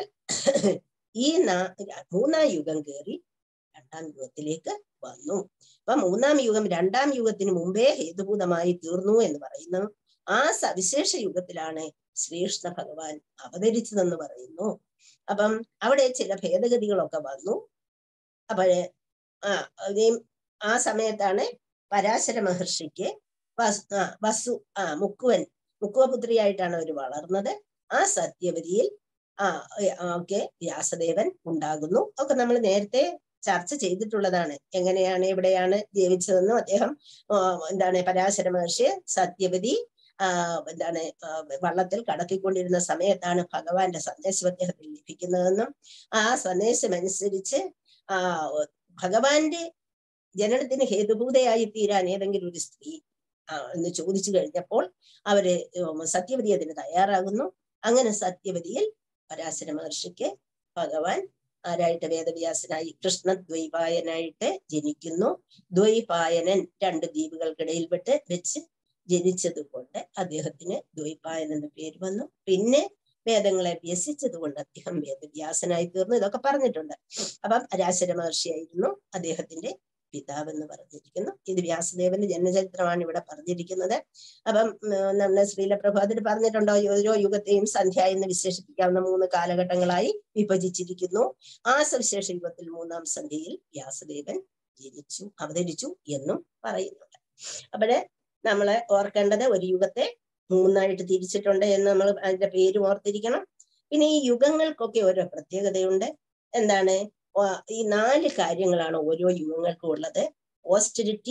ഈ നാ മൂന്നാം യുഗം കയറി രണ്ടാം യുഗത്തിലേക്ക് വന്നു അപ്പൊ മൂന്നാം യുഗം രണ്ടാം യുഗത്തിന് മുമ്പേ ഹേതുഭൂതമായി തീർന്നു എന്ന് പറയുന്നു ആ സവിശേഷ യുഗത്തിലാണ് ശ്രീകൃഷ്ണ ഭഗവാൻ അവതരിച്ചതെന്ന് പറയുന്നു അപ്പം അവിടെ ചില ഭേദഗതികളൊക്കെ വന്നു അപ്പോഴേ ആ ഇനിയും ആ സമയത്താണ് പരാശര മഹർഷിക്ക് വസ് ആ വസു ആ മുക്കുവൻ മുക്കുവപുത്രിയായിട്ടാണ് അവർ വളർന്നത് ആ സത്യവതിയിൽ ആ ഒക്കെ വ്യാസദേവൻ ഉണ്ടാകുന്നു ഒക്കെ നമ്മൾ നേരത്തെ ചർച്ച ചെയ്തിട്ടുള്ളതാണ് എങ്ങനെയാണ് എവിടെയാണ് ജീവിച്ചതെന്നും അദ്ദേഹം ആ, എന്താണ് പരാശര മഹർഷി സത്യവതി ആ എന്താണ് ആ, വള്ളത്തിൽ കടത്തിക്കൊണ്ടിരുന്ന സമയത്താണ് ഭഗവാന്റെ സന്ദേശം അദ്ദേഹത്തിന് ലഭിക്കുന്നതെന്നും ആ സന്ദേശം അനുസരിച്ച് ആ ഭഗവാന്റെ ജനനത്തിന് ഹേതുഭൂതയായി തീരാൻ ഏതെങ്കിലും ഒരു സ്ത്രീ ആ, എന്ന് ചോദിച്ചു കഴിഞ്ഞപ്പോൾ അവര് ഉം, സത്യവതി അതിന് തയ്യാറാകുന്നു അങ്ങനെ സത്യവതിയിൽ പരാശര മഹർഷിക്ക് ഭഗവാൻ ആരായിട്ട് വേദവ്യാസനായി കൃഷ്ണദ്വൈപായനായിട്ട് ജനിക്കുന്നു ദ്വൈപായനൻ രണ്ട് ദ്വീപുകൾക്കിടയിൽപ്പെട്ട് വെച്ച് ജനിച്ചത് കൊണ്ട് അദ്ദേഹത്തിന് ദ്വൈപായൻ എന്ന പേര് വന്നു പിന്നെ വേദങ്ങളെ അഭ്യസിച്ചത് കൊണ്ട് അദ്ദേഹം വേദവ്യാസനായി തീർന്നു ഇതൊക്കെ പറഞ്ഞിട്ടുണ്ട് അപ്പം പരാശര മഹർഷിയായിരുന്നു അദ്ദേഹത്തിന്റെ പിതാവ് എന്ന് പറഞ്ഞിരിക്കുന്നു ഇത് വ്യാസദേവന്റെ ജന്മചരിത്രമാണ് ഇവിടെ പറഞ്ഞിരിക്കുന്നത് അപ്പം ഉം, നമ്മുടെ ശ്രീല പ്രഭാതിൽ പറഞ്ഞിട്ടുണ്ടോ ഓരോ യുഗത്തെയും സന്ധ്യ എന്ന് വിശേഷിപ്പിക്കാവുന്ന മൂന്ന് കാലഘട്ടങ്ങളായി വിഭജിച്ചിരിക്കുന്നു ആ സവിശേഷ യുഗത്തിൽ മൂന്നാം സന്ധ്യയിൽ വ്യാസദേവൻ ജനിച്ചു അവതരിച്ചു എന്നും പറയുന്നുണ്ട് അപ്പോഴ് നമ്മളെ ഓർക്കേണ്ടത് ഒരു യുഗത്തെ മൂന്നായിട്ട് തിരിച്ചിട്ടുണ്ട് എന്ന് നമ്മൾ അതിന്റെ പേര് ഓർത്തിരിക്കണം പിന്നെ ഈ യുഗങ്ങൾക്കൊക്കെ ഓരോ പ്രത്യേകതയുണ്ട് എന്താണ് ഓ- ഈ നാല് കാര്യങ്ങളാണ് ഓരോ യുഗങ്ങൾക്കും ഉള്ളത് ഓസ്റ്ററിറ്റി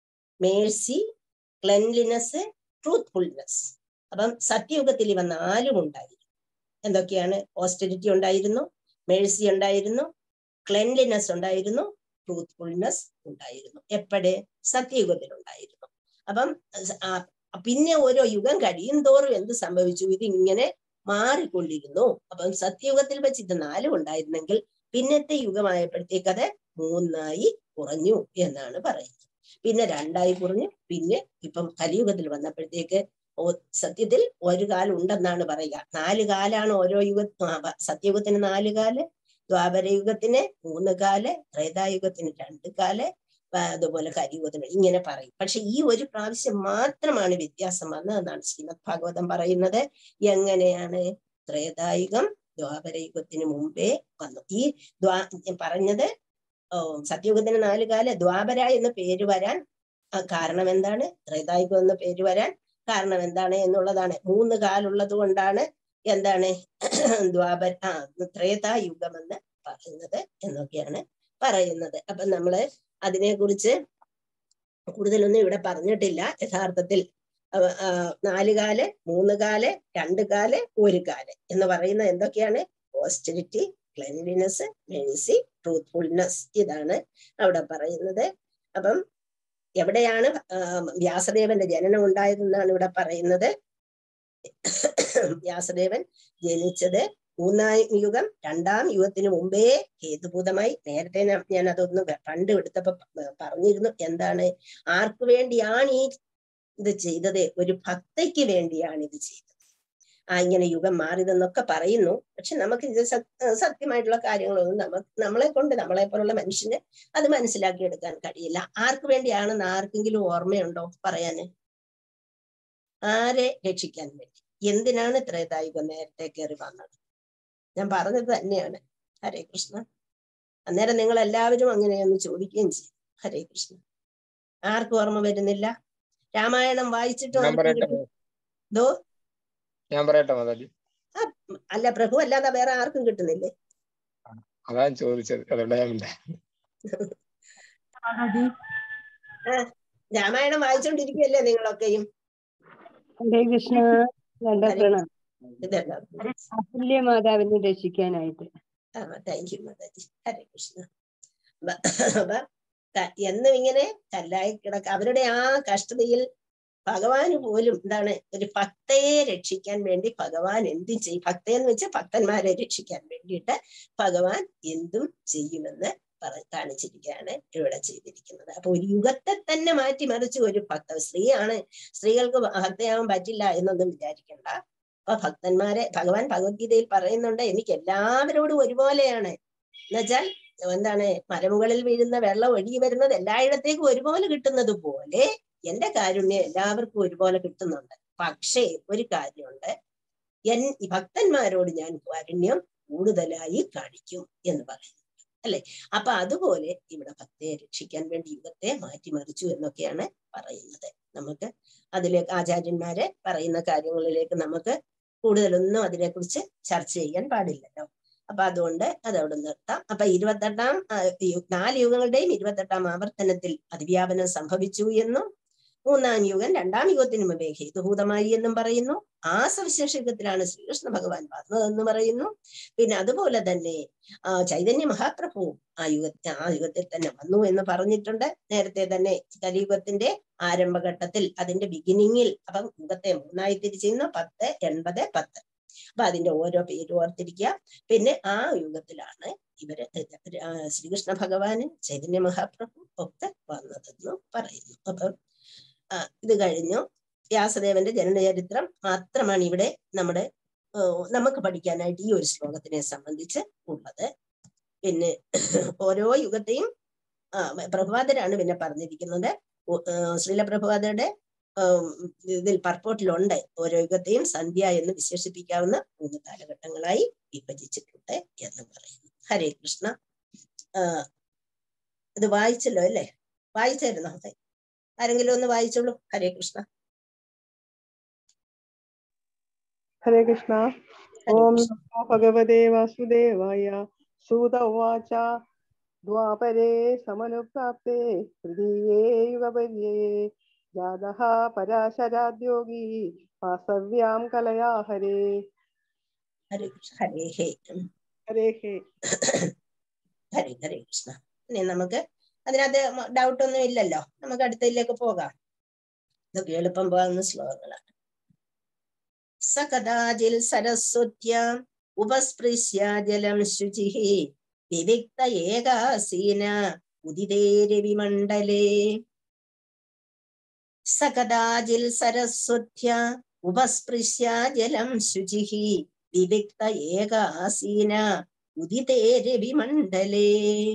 മേഴ്സി ക്ലെൻലിനെസ് ട്രൂത്ത്ഫുൾനെസ് അപ്പം സത്യയുഗത്തിൽ ഇവ നാലും ഉണ്ടായിരുന്നു എന്തൊക്കെയാണ് ഓസ്റ്ററിറ്റി ഉണ്ടായിരുന്നു മേഴ്സി ഉണ്ടായിരുന്നു ക്ലെൻലിനെസ് ഉണ്ടായിരുന്നു ട്രൂത്ത്ഫുൾനെസ് ഉണ്ടായിരുന്നു എപ്പോഴേ സത്യയുഗത്തിൽ ഉണ്ടായിരുന്നു അപ്പം സ- ആ, പിന്നെ ഓരോ യുഗം കഴിയും തോറും എന്ത് സംഭവിച്ചു ഇത് ഇങ്ങനെ മാറിക്കൊണ്ടിരുന്നു അപ്പം സത്യയുഗത്തിൽ വെച്ച് ഇത് നാലും ഉണ്ടായിരുന്നെങ്കിൽ പിന്നത്തെ യുഗമായപ്പോഴത്തേക്ക് അത് മൂന്നായി കുറഞ്ഞു എന്നാണ് പറയുന്നത് പിന്നെ രണ്ടായി കുറഞ്ഞു പിന്നെ ഇപ്പം കലിയുഗത്തിൽ വന്നപ്പോഴത്തേക്ക് ഓ- സത്യത്തിൽ ഒരു കാലം ഉണ്ടെന്നാണ് പറയുക നാല് കാലാണ് ഓരോ യുഗ ആ, വ- സത്യയുഗത്തിന് നാല് കാല് ദ്വാപരയുഗത്തിന് മൂന്ന് കാല് ത്രേതായുഗത്തിന് രണ്ട് കാല് ആ, അതുപോലെ കലിയുഗത്തിന് ഇങ്ങനെ പറയും പക്ഷെ ഈ ഒരു പ്രാവശ്യം മാത്രമാണ് വ്യത്യാസം വന്നതെന്നാണ് ശ്രീമദ് ഭാഗവതം പറയുന്നത് എങ്ങനെയാണ് ത്രേതായുഗം ദ്വാപരയുഗത്തിന് മുമ്പേ വന്നു ഈ ദ്വാ പറഞ്ഞത് ഓ, സത്യയുഗത്തിന് നാല് കാല് ദ്വാപര എന്ന പേര് വരാൻ ആ, കാരണം എന്താണ് ത്രേതായുഗം എന്ന പേര് വരാൻ കാരണം എന്താണ് എന്നുള്ളതാണ് മൂന്ന് കാലുള്ളത് കൊണ്ടാണ് എന്താണ് ദ്വാപര ആ ത്രേതായുഗം എന്ന് പറയുന്നത് എന്നൊക്കെയാണ് പറയുന്നത് അപ്പൊ നമ്മള് അതിനെക്കുറിച്ച് കൂടുതലൊന്നും ഇവിടെ പറഞ്ഞിട്ടില്ല യഥാർത്ഥത്തിൽ അവ- ആ, നാല് കാല് മൂന്ന് കാല് രണ്ട് കാല് ഒരു കാല് എന്ന് പറയുന്ന എന്തൊക്കെയാണ് ഓസ്റ്ററിറ്റി ക്ലെൻലിനെസ് മെൻസി ട്രൂത്ത്ഫുൾനെസ് ഇതാണ് അവിടെ പറയുന്നത് അപ്പം എവിടെയാണ് ആ, വ്യാസദേവന്റെ ജനനം ഉണ്ടായതെന്നാണ് ഇവിടെ പറയുന്നത് വ്യാസദേവൻ ജനിച്ചത് മൂന്നാം യുഗം രണ്ടാം യുഗത്തിന് മുമ്പേ ഹേതുഭൂതമായി നേരത്തെ ഞാൻ- ഞാൻ അതൊന്ന് വെ- പണ്ട് എടുത്തപ്പോ പ- പറഞ്ഞിരുന്നു എന്താണ് ആർക്കു വേണ്ടിയാണ് ഈ ഇത് ചെയ്തത് ഒരു ഭക്തയ്ക്ക് വേണ്ടിയാണ് ഇത് ചെയ്തത് ആ ഇങ്ങനെ യുഗം മാറിയതെന്നൊക്കെ പറയുന്നു പക്ഷെ നമുക്ക് ഇത് സത്- സത്യമായിട്ടുള്ള കാര്യങ്ങളൊന്നും നമുക്ക് നമ്മളെ കൊണ്ട് നമ്മളെ പോലുള്ള മനുഷ്യന് അത് മനസ്സിലാക്കിയെടുക്കാൻ കഴിയില്ല ആർക്ക് വേണ്ടിയാണെന്ന് ആർക്കെങ്കിലും ഓർമ്മയുണ്ടോ പറയാന് ആരെ രക്ഷിക്കാൻ വേണ്ടി എന്തിനാണ് ത്രേതായുഗം നേരത്തെ കയറി വന്നത് ഞാൻ പറഞ്ഞത് തന്നെയാണ് ഹരേ കൃഷ്ണ അന്നേരം നിങ്ങൾ എല്ലാവരും അങ്ങനെയൊന്ന് ചോദിക്കുകയും ചെയ്യും ഹരേ കൃഷ്ണ ആർക്കും ഓർമ്മ വരുന്നില്ല രാമായണം വായിച്ചിട്ടും ഞാൻ ആർക്കും പറയട്ടെ കിട്ടി- ദോ ഞാൻ പറയട്ടെ മാതാജി അല്ല പ്രഭു അല്ലാതെ വേറെ ആർക്കും കിട്ടുന്നില്ലേ അതാ ഞാൻ ചോദിച്ചത് അതുകൊണ്ട് ഞാൻ മിണ്ടാ. രാമായണം വായിച്ചോണ്ടിരിക്കുകയല്ലേ നിങ്ങളൊക്കെയും ഹരേ കൃഷ്ണ രണ്ടാ ഹരേ പ്രണാം ഇതെല്ലാം അതുല്യ മാതാവിനെ രക്ഷിക്കാനായിട്ട് താങ്ക് യു മാതാജി ഹരേ കൃഷ്ണ അപ്പ- അപ്പ ക- എന്നും ഇങ്ങനെ കല്ലായി കിടക്ക അവരുടെ ആ കഷ്ടതയിൽ ഭഗവാന് പോലും എന്താണ് ഒരു ഭക്തയെ രക്ഷിക്കാൻ വേണ്ടി ഭഗവാൻ എന്തും ചെയ്യും ഭക്തയെന്ന് വെച്ചാൽ ഭക്തന്മാരെ രക്ഷിക്കാൻ വേണ്ടിയിട്ട് ഭഗവാൻ എന്തും ചെയ്യുമെന്ന് പറ കാണിച്ചിരിക്കുകയാണ് ഇവിടെ ചെയ്തിരിക്കുന്നത് അപ്പൊ ഒരു യുഗത്തെ തന്നെ മാറ്റിമറിച്ച് ഒരു ഭക്ത സ്ത്രീയാണ് സ്ത്രീകൾക്ക് ഭക്തയാവാൻ പറ്റില്ല എന്നൊന്നും വിചാരിക്കണ്ട അപ്പൊ ഭക്തന്മാരെ ഭഗവാൻ ഭഗവത്ഗീതയിൽ പറയുന്നുണ്ട് എനിക്ക് എല്ലാവരോടും ഒരുപോലെയാണ് എന്നുവെച്ചാൽ എന്താണ് മലമുകളിൽ വീഴുന്ന വെള്ളം ഒഴുകി വരുന്നത് എല്ലായിടത്തേക്കും ഒരുപോലെ കിട്ടുന്നത് പോലെ എന്റെ കാരുണ്യം എല്ലാവർക്കും ഒരുപോലെ കിട്ടുന്നുണ്ട് പക്ഷേ ഒരു കാര്യമുണ്ട് എൻ ഈ ഭക്തന്മാരോട് ഞാൻ കാരുണ്യം കൂടുതലായി കാണിക്കും എന്ന് പറയുന്നു അല്ലെ അപ്പൊ അതുപോലെ ഇവിടെ ഭക്തയെ രക്ഷിക്കാൻ വേണ്ടി യുഗത്തെ മാറ്റിമറിച്ചു എന്നൊക്കെയാണ് പറയുന്നത് നമുക്ക് അതിലേക്ക് ആചാര്യന്മാരെ പറയുന്ന കാര്യങ്ങളിലേക്ക് നമുക്ക് കൂടുതലൊന്നും അതിനെക്കുറിച്ച് ചർച്ച ചെയ്യാൻ പാടില്ലല്ലോ അപ്പൊ അതുകൊണ്ട് അത് അവിടെ നിർത്താം അപ്പൊ ഇരുപത്തെട്ടാം ആ, യു- നാല് യുഗങ്ങളുടെയും ഇരുപത്തെട്ടാം ആവർത്തനത്തിൽ അതിവ്യാപനം സംഭവിച്ചു എന്നും മൂന്നാം യുഗം രണ്ടാം യുഗത്തിന് മുമ്പേ ഹേതുഭൂതമായി എന്നും പറയുന്നു ആ സവിശേഷ യുഗത്തിലാണ് ശ്രീകൃഷ്ണ ഭഗവാൻ വന്നതെന്ന് പറയുന്നു പിന്നെ അതുപോലെ തന്നെ ആ ചൈതന്യ മഹാപ്രഭു ആ യുഗ ആ യുഗത്തിൽ തന്നെ വന്നു എന്ന് പറഞ്ഞിട്ടുണ്ട് നേരത്തെ തന്നെ കലിയുഗത്തിന്റെ ആരംഭഘട്ടത്തിൽ അതിന്റെ ബിഗിനിങ്ങിൽ അപ്പം യുഗത്തെ മൂന്നായി തിരിച്ചിരുന്നു പത്ത് എൺപത് പത്ത് അപ്പൊ അതിന്റെ ഓരോ പേര് ഓർത്തിരിക്കുക പിന്നെ ആ യുഗത്തിലാണ് ഇവര് ആ ശ്രീകൃഷ്ണ ഭഗവാന് ചൈതന്യ മഹാപ്രഭു ഒക്കെ വന്നതെന്ന് പറയുന്നു അപ്പം ആ ഇത് കഴിഞ്ഞു വ്യാസദേവന്റെ ജനനചരിത്രം മാത്രമാണ് ഇവിടെ നമ്മുടെ ഏർ നമുക്ക് പഠിക്കാനായിട്ട് ഈ ഒരു ശ്ലോകത്തിനെ സംബന്ധിച്ച് ഉള്ളത് പിന്നെ ഓരോ യുഗത്തെയും ആ പ്രഭുപാദരാണ് പിന്നെ പറഞ്ഞിരിക്കുന്നത് ഉ- ഏർ ശ്രീല പ്രഭുപാദരുടെ ഉം, ഇതിൽ പർപ്പോട്ടിലുണ്ട് ഓരോ യുഗത്തെയും സന്ധ്യ എന്ന് വിശേഷിപ്പിക്കാവുന്ന മൂന്ന് കാലഘട്ടങ്ങളായി വിഭജിച്ചിട്ടുണ്ട് എന്ന് പറയുന്നു ഹരേ കൃഷ്ണ ആ ഇത് വായിച്ചല്ലോ അല്ലേ വായിച്ചായിരുന്നോ ആരെങ്കിലും ഒന്ന് വായിച്ചോളൂ ഹരേ കൃഷ്ണ ഹരേ കൃഷ്ണ ഹരേ ഓം കൃഷ്ണ നമോ ഭഗവതേ വാസുദേവായ സൂത ഉവാച ദ്വാപരേ സമനുപ്രാപ്തേ തൃതീയേ യുഗപര്യേ ജാതഃ പരാശരാദ്യോഗി വാസവ്യാം കലയാ ഹരേ ഹരേ കൃഷ്ണ ഹരേ ഹേ ഉം. ഹരേ ഹേ ഹരേ ഹരേ കൃഷ്ണ ഇനി നമുക്ക് അതിനകത്ത് ഡൗട്ട് ഒന്നും ഇല്ലല്ലോ നമുക്ക് അടുത്തതിലേക്ക് പോകാം ഇതൊക്കെ എളുപ്പം പോകുന്ന ശ്ലോകങ്ങളാണ് സ കഥാചിൽ സരസ്വത്യ ഉപസ്പൃശ്യ ജലം ശുചിഃ വിവിക്ത ഏകാസീന ഉദിതേ വിമണ്ഡലേ സ കഥാചിൽ സരസ്വത്യ ഉപസ്പൃശ്യ ജലം ശുചിഃ വിവിക്ത ഏകാസീന ഉദിതേ രവിമണ്ഡലേ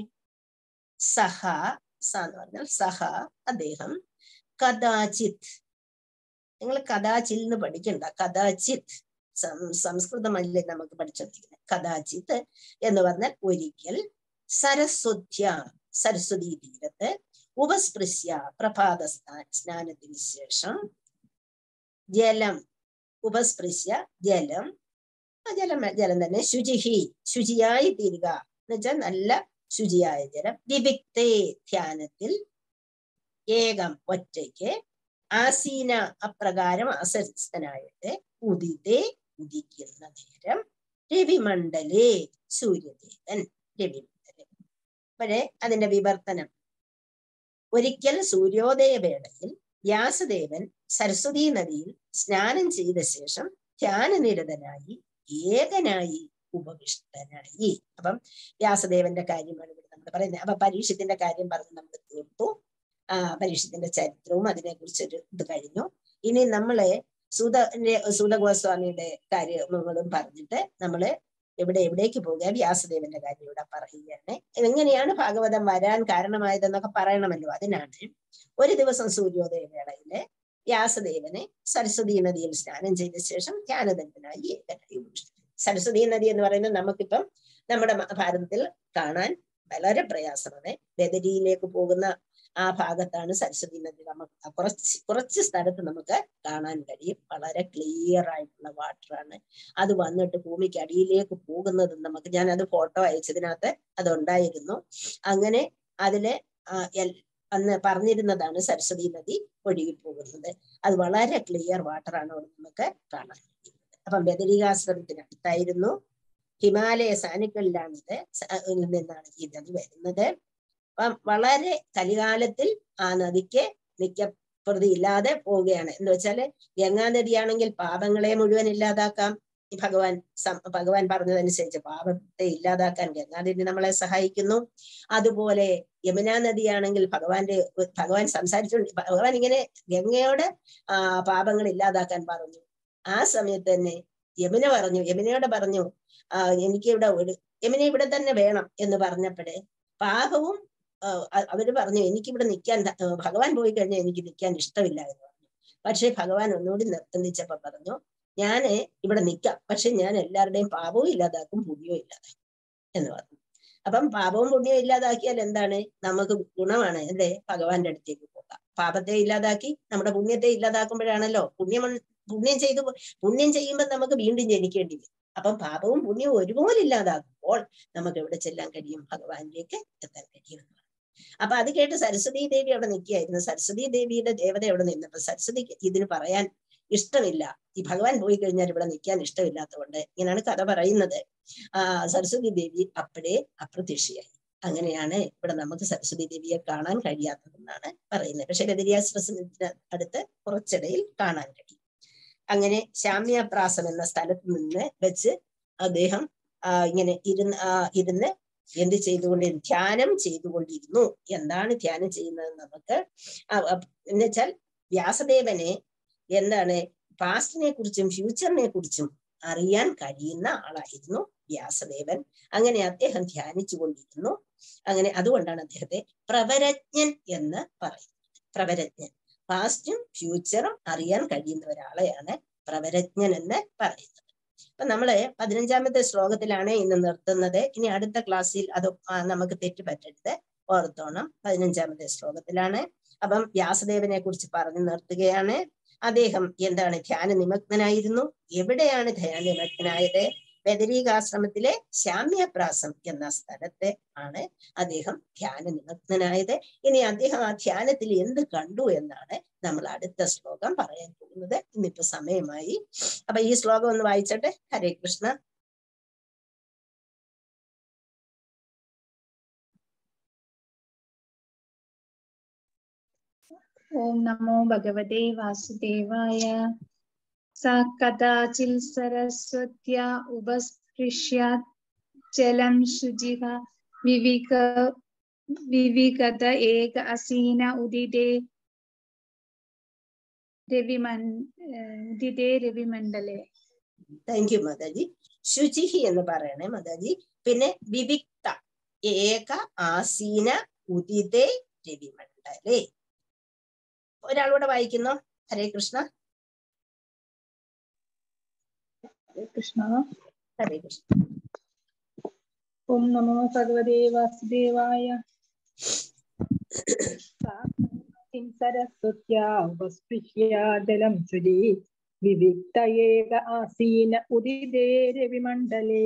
സഹ സ എന്ന് പറഞ്ഞാൽ സഹ അദ്ദേഹം കഥാചിത് നിങ്ങൾ കഥാചിൽ എന്ന് പഠിക്കണ്ട കഥാചിത് സം- സംസ്കൃതമല്ലേ നമുക്ക് പഠിച്ചിരിക്കുന്നത് കഥാചിത് എന്ന് പറഞ്ഞാൽ ഒരിക്കൽ സരസ്വത്യ സരസ്വതി തീരത്ത് ഉപസ്പൃശ്യ പ്രഭാത സ്നാ- സ്നാനത്തിന് ശേഷം ജലം ഉപസ്പൃശ്യ ജലം ആ ജലം ജലം തന്നെ ശുചിഹി ശുചിയായി തീരുക എന്ന് വെച്ചാൽ നല്ല ശുചിയായ ജലം വിവിക്തേ ധ്യാനത്തിൽ ഏകം ഒറ്റയ്ക്ക് ആസീന അപ്രകാരം അസസ്ഥനായിട്ട് ഉദിതേ ഉദിക്കുന്ന നേരം രവിമണ്ഡലേ സൂര്യദേവൻ രവിമണ്ഡലൻ അപ്പോഴേ അതിന്റെ വിവർത്തനം ഒരിക്കൽ സൂര്യോദയ വേളയിൽ വ്യാസദേവൻ സരസ്വതീ നദിയിൽ സ്നാനം ചെയ്ത ശേഷം ധ്യാനനിരതനായി ഏകനായി ഉപവിഷ്ടനായി അപ്പം വ്യാസദേവന്റെ കാര്യമാണ് ഇവിടെ നമ്മൾ പറയുന്നത് അപ്പൊ പരീക്ഷത്തിന്റെ കാര്യം പറഞ്ഞ് നമ്മൾ തീർത്തു ആ പരീക്ഷത്തിന്റെ ചരിത്രവും അതിനെക്കുറിച്ചൊരു ഇത് കഴിഞ്ഞു ഇനി നമ്മള് സൂത സൂത ഗോസ്വാമിയുടെ കാര്യങ്ങളും പറഞ്ഞിട്ട് നമ്മള് എവിടെ എവിടേക്ക് പോകുക വ്യാസദേവന്റെ കാര്യം ഇവിടെ പറയുകയാണ് എങ്ങനെയാണ് ഭാഗവതം വരാൻ കാരണമായതെന്നൊക്കെ പറയണമല്ലോ അതിനാണ് ഒരു ദിവസം സൂര്യോദയ വേളയില് വ്യാസദേവനെ സരസ്വതി നദിയിൽ സ്നാനം ചെയ്ത ശേഷം ധ്യാനദണ്ഡനായി ഏകനായി ഉപേക്ഷിച്ചു സരസ്വതി നദി എന്ന് പറയുന്നത് നമുക്കിപ്പം നമ്മുടെ മ- ഭാരതത്തിൽ കാണാൻ വളരെ പ്രയാസമാണ് ബദരിയിലേക്ക് പോകുന്ന ആ ഭാഗത്താണ് സരസ്വതി നദി നമുക്ക് കുറച്ച് കുറച്ച് സ്ഥലത്ത് നമുക്ക് കാണാൻ കഴിയും വളരെ ക്ലിയർ ആയിട്ടുള്ള വാട്ടറാണ് അത് വന്നിട്ട് ഭൂമിക്ക് അടിയിലേക്ക് പോകുന്നത് നമുക്ക് ഞാൻ അത് ഫോട്ടോ അയച്ചതിനകത്ത് അതുണ്ടായിരുന്നു അങ്ങനെ അതില് ആ, എൽ- അന്ന് പറഞ്ഞിരുന്നതാണ് സരസ്വതി നദി ഒഴുകി പോകുന്നത് അത് വളരെ ക്ലിയർ വാട്ടറാണ് അവിടെ നമുക്ക് കാണാൻ കഴിയുന്നത് അപ്പം ബദരികാശ്രമത്തിനടുത്തായിരുന്നു ഹിമാലയ സാനുക്കളിലാണ് ഇത് സ- ഇതിൽ നിന്നാണ് ഈ നദി വരുന്നത് അപ്പം വളരെ കലികാലത്തിൽ ആ നദിക്ക് നിക്കപ്രതി ഇല്ലാതെ പോവുകയാണ് എന്ന് വെച്ചാല് ഗംഗാ നദിയാണെങ്കിൽ പാപങ്ങളെ മുഴുവൻ ഇല്ലാതാക്കാം ഈ ഭഗവാൻ സം- ഭഗവാൻ പറഞ്ഞതനുസരിച്ച് പാപത്തെ ഇല്ലാതാക്കാൻ ഗംഗാനദി നമ്മളെ സഹായിക്കുന്നു അതുപോലെ യമുനാ നദിയാണെങ്കിൽ ഭഗവാന്റെ ഭഗവാൻ സംസാരിച്ചുകൊണ്ട് ഭഗവാൻ ഇങ്ങനെ ഗംഗയോട് ആ പാപങ്ങൾ ഇല്ലാതാക്കാൻ പറഞ്ഞു ആ സമയത്ത് തന്നെ യമുന പറഞ്ഞു യമുനയോട് പറഞ്ഞു ആ എനിക്ക് ഇവിടെ ഒരു യമുന ഇവിടെ തന്നെ വേണം എന്ന് പറഞ്ഞപ്പോഴേ പാപവും ആ, അ- അവര് പറഞ്ഞു എനിക്കിവിടെ നിൽക്കാൻ ത- ആ, ഭഗവാൻ പോയി കഴിഞ്ഞാൽ എനിക്ക് നിൽക്കാൻ ഇഷ്ടമില്ല എന്ന് പറഞ്ഞു പക്ഷെ ഭഗവാൻ ഒന്നുകൂടി നിർബന്ധിച്ചപ്പോ പറഞ്ഞു ഞാന് ഇവിടെ നിൽക്കാം പക്ഷെ ഞാൻ എല്ലാവരുടെയും പാപവും ഇല്ലാതാക്കും പുണ്യവും ഇല്ലാതാക്കും എന്ന് പറഞ്ഞു അപ്പം പാപവും പുണ്യവും ഇല്ലാതാക്കിയാൽ എന്താണ് നമുക്ക് ഗുണമാണ് അല്ലേ ഭഗവാന്റെ അടുത്തേക്ക് പോകാം പാപത്തെ ഇല്ലാതാക്കി നമ്മുടെ പുണ്യത്തെ ഇല്ലാതാക്കുമ്പോഴാണല്ലോ പുണ്യം പുണ്യം ചെയ്തു പുണ്യം ചെയ്യുമ്പോൾ നമുക്ക് വീണ്ടും ജനിക്കേണ്ടി വരും അപ്പം പാപവും പുണ്യവും ഒരുപോലെ ഇല്ലാതാകുമ്പോൾ നമുക്ക് എവിടെ ചെല്ലാൻ കഴിയും ഭഗവാനിലേക്ക് എത്താൻ കഴിയും അപ്പൊ അത് കേട്ട് സരസ്വതി ദേവി അവിടെ നിൽക്കുകയായിരുന്നു സരസ്വതി ദേവിയുടെ ദേവത അവിടെ നിന്നപ്പോ സരസ്വതിക്ക് ഇതിന് പറയാൻ ഇഷ്ടമില്ല ഈ ഭഗവാൻ പോയി കഴിഞ്ഞാൽ ഇവിടെ നിൽക്കാൻ ഇഷ്ടമില്ലാത്തതുകൊണ്ട് ഇങ്ങനെയാണ് കഥ പറയുന്നത് ആ സരസ്വതി ദേവി അപ്പോഴേ അപ്രത്യക്ഷയായി അങ്ങനെയാണ് ഇവിടെ നമുക്ക് സരസ്വതി ദേവിയെ കാണാൻ കഴിയാത്തതെന്നാണ് പറയുന്നത് പക്ഷെ ബദരിയാശ്രസനത്തിന് അടുത്ത് കുറച്ചിടയിൽ കാണാൻ കഴിയും അങ്ങനെ ശാമ്യപ്രാസം എന്ന സ്ഥലത്ത് നിന്ന് വെച്ച് അദ്ദേഹം ആ, ഇങ്ങനെ ഇരുന്ന് ആ, ഇരുന്ന് എന്ത് ചെയ്തുകൊണ്ട് ധ്യാനം ചെയ്തുകൊണ്ടിരുന്നു എന്താണ് ധ്യാനം ചെയ്യുന്നത് നമുക്ക് എന്നുവെച്ചാൽ വ്യാസദേവനെ എന്താണ് പാസ്റ്റിനെ കുറിച്ചും ഫ്യൂച്ചറിനെ കുറിച്ചും അറിയാൻ കഴിയുന്ന ആളായിരുന്നു വ്യാസദേവൻ അങ്ങനെ അദ്ദേഹം ധ്യാനിച്ചു കൊണ്ടിരുന്നു അങ്ങനെ അതുകൊണ്ടാണ് അദ്ദേഹത്തെ പ്രവരജ്ഞൻ എന്ന് പറയുന്നത് പ്രവരജ്ഞൻ പാസ്റ്റും ഫ്യൂച്ചറും അറിയാൻ കഴിയുന്ന ഒരാളെയാണ് പ്രവരജ്ഞൻ എന്ന് പറയുന്നത് അപ്പൊ നമ്മള് പതിനഞ്ചാമത്തെ ശ്ലോകത്തിലാണ് ഇന്ന് നിർത്തുന്നത് ഇനി അടുത്ത ക്ലാസ്സിൽ അത് ആ നമുക്ക് തെറ്റ് പറ്റരുത് ഓർത്തോണം പതിനഞ്ചാമത്തെ ശ്ലോകത്തിലാണ് അപ്പം വ്യാസദേവനെ കുറിച്ച് പറഞ്ഞു നിർത്തുകയാണ് അദ്ദേഹം എന്താണ് ധ്യാന നിമഗ്നനായിരുന്നു എവിടെയാണ് ധ്യാന നിമഗ്നായത് ബദരീകാശ്രമത്തിലെ ശാമ്യപ്രാസം എന്ന സ്ഥലത്ത് ആണ് അദ്ദേഹം ധ്യാന നിമഗ്നനായത് ഇനി അദ്ദേഹം ആ ധ്യാനത്തിൽ എന്ത് കണ്ടു എന്നാണ് നമ്മൾ അടുത്ത ശ്ലോകം പറയാൻ പോകുന്നത് ഇന്നിപ്പോ സമയമായി അപ്പൊ ഈ ശ്ലോകം ഒന്ന് വായിച്ചട്ടെ ഹരേ കൃഷ്ണ ഓം നമോ ഭഗവതേ വാസുദേവായ सा कदाचित् सरस्वत्या उपस्पृश्यात् जलं शुचिः विविक विविगत एक असीन उदिते രവിമൺ ഉദിതേ രവിമണ്ഡലേ താങ്ക് യു മാതാജി ശുചിഹി എന്ന് പറയണേ മാതാജി പിന്നെ വിവിക്ത ഏക ആസീന ഉദിതേ രവിമണ്ഡലേ ഒരാളൂടെ വായിക്കുന്നോ ഹരേ കൃഷ്ണ കൃഷ്ണ ഹരേ കൃഷ്ണ ഓം നമോ ഭഗവതേ വാസുദേവായ किं सरस्वत्या उपस्पृश्यादलं सुरी विविक्त एव आसीन उदिते രവിമണ്ഡലേ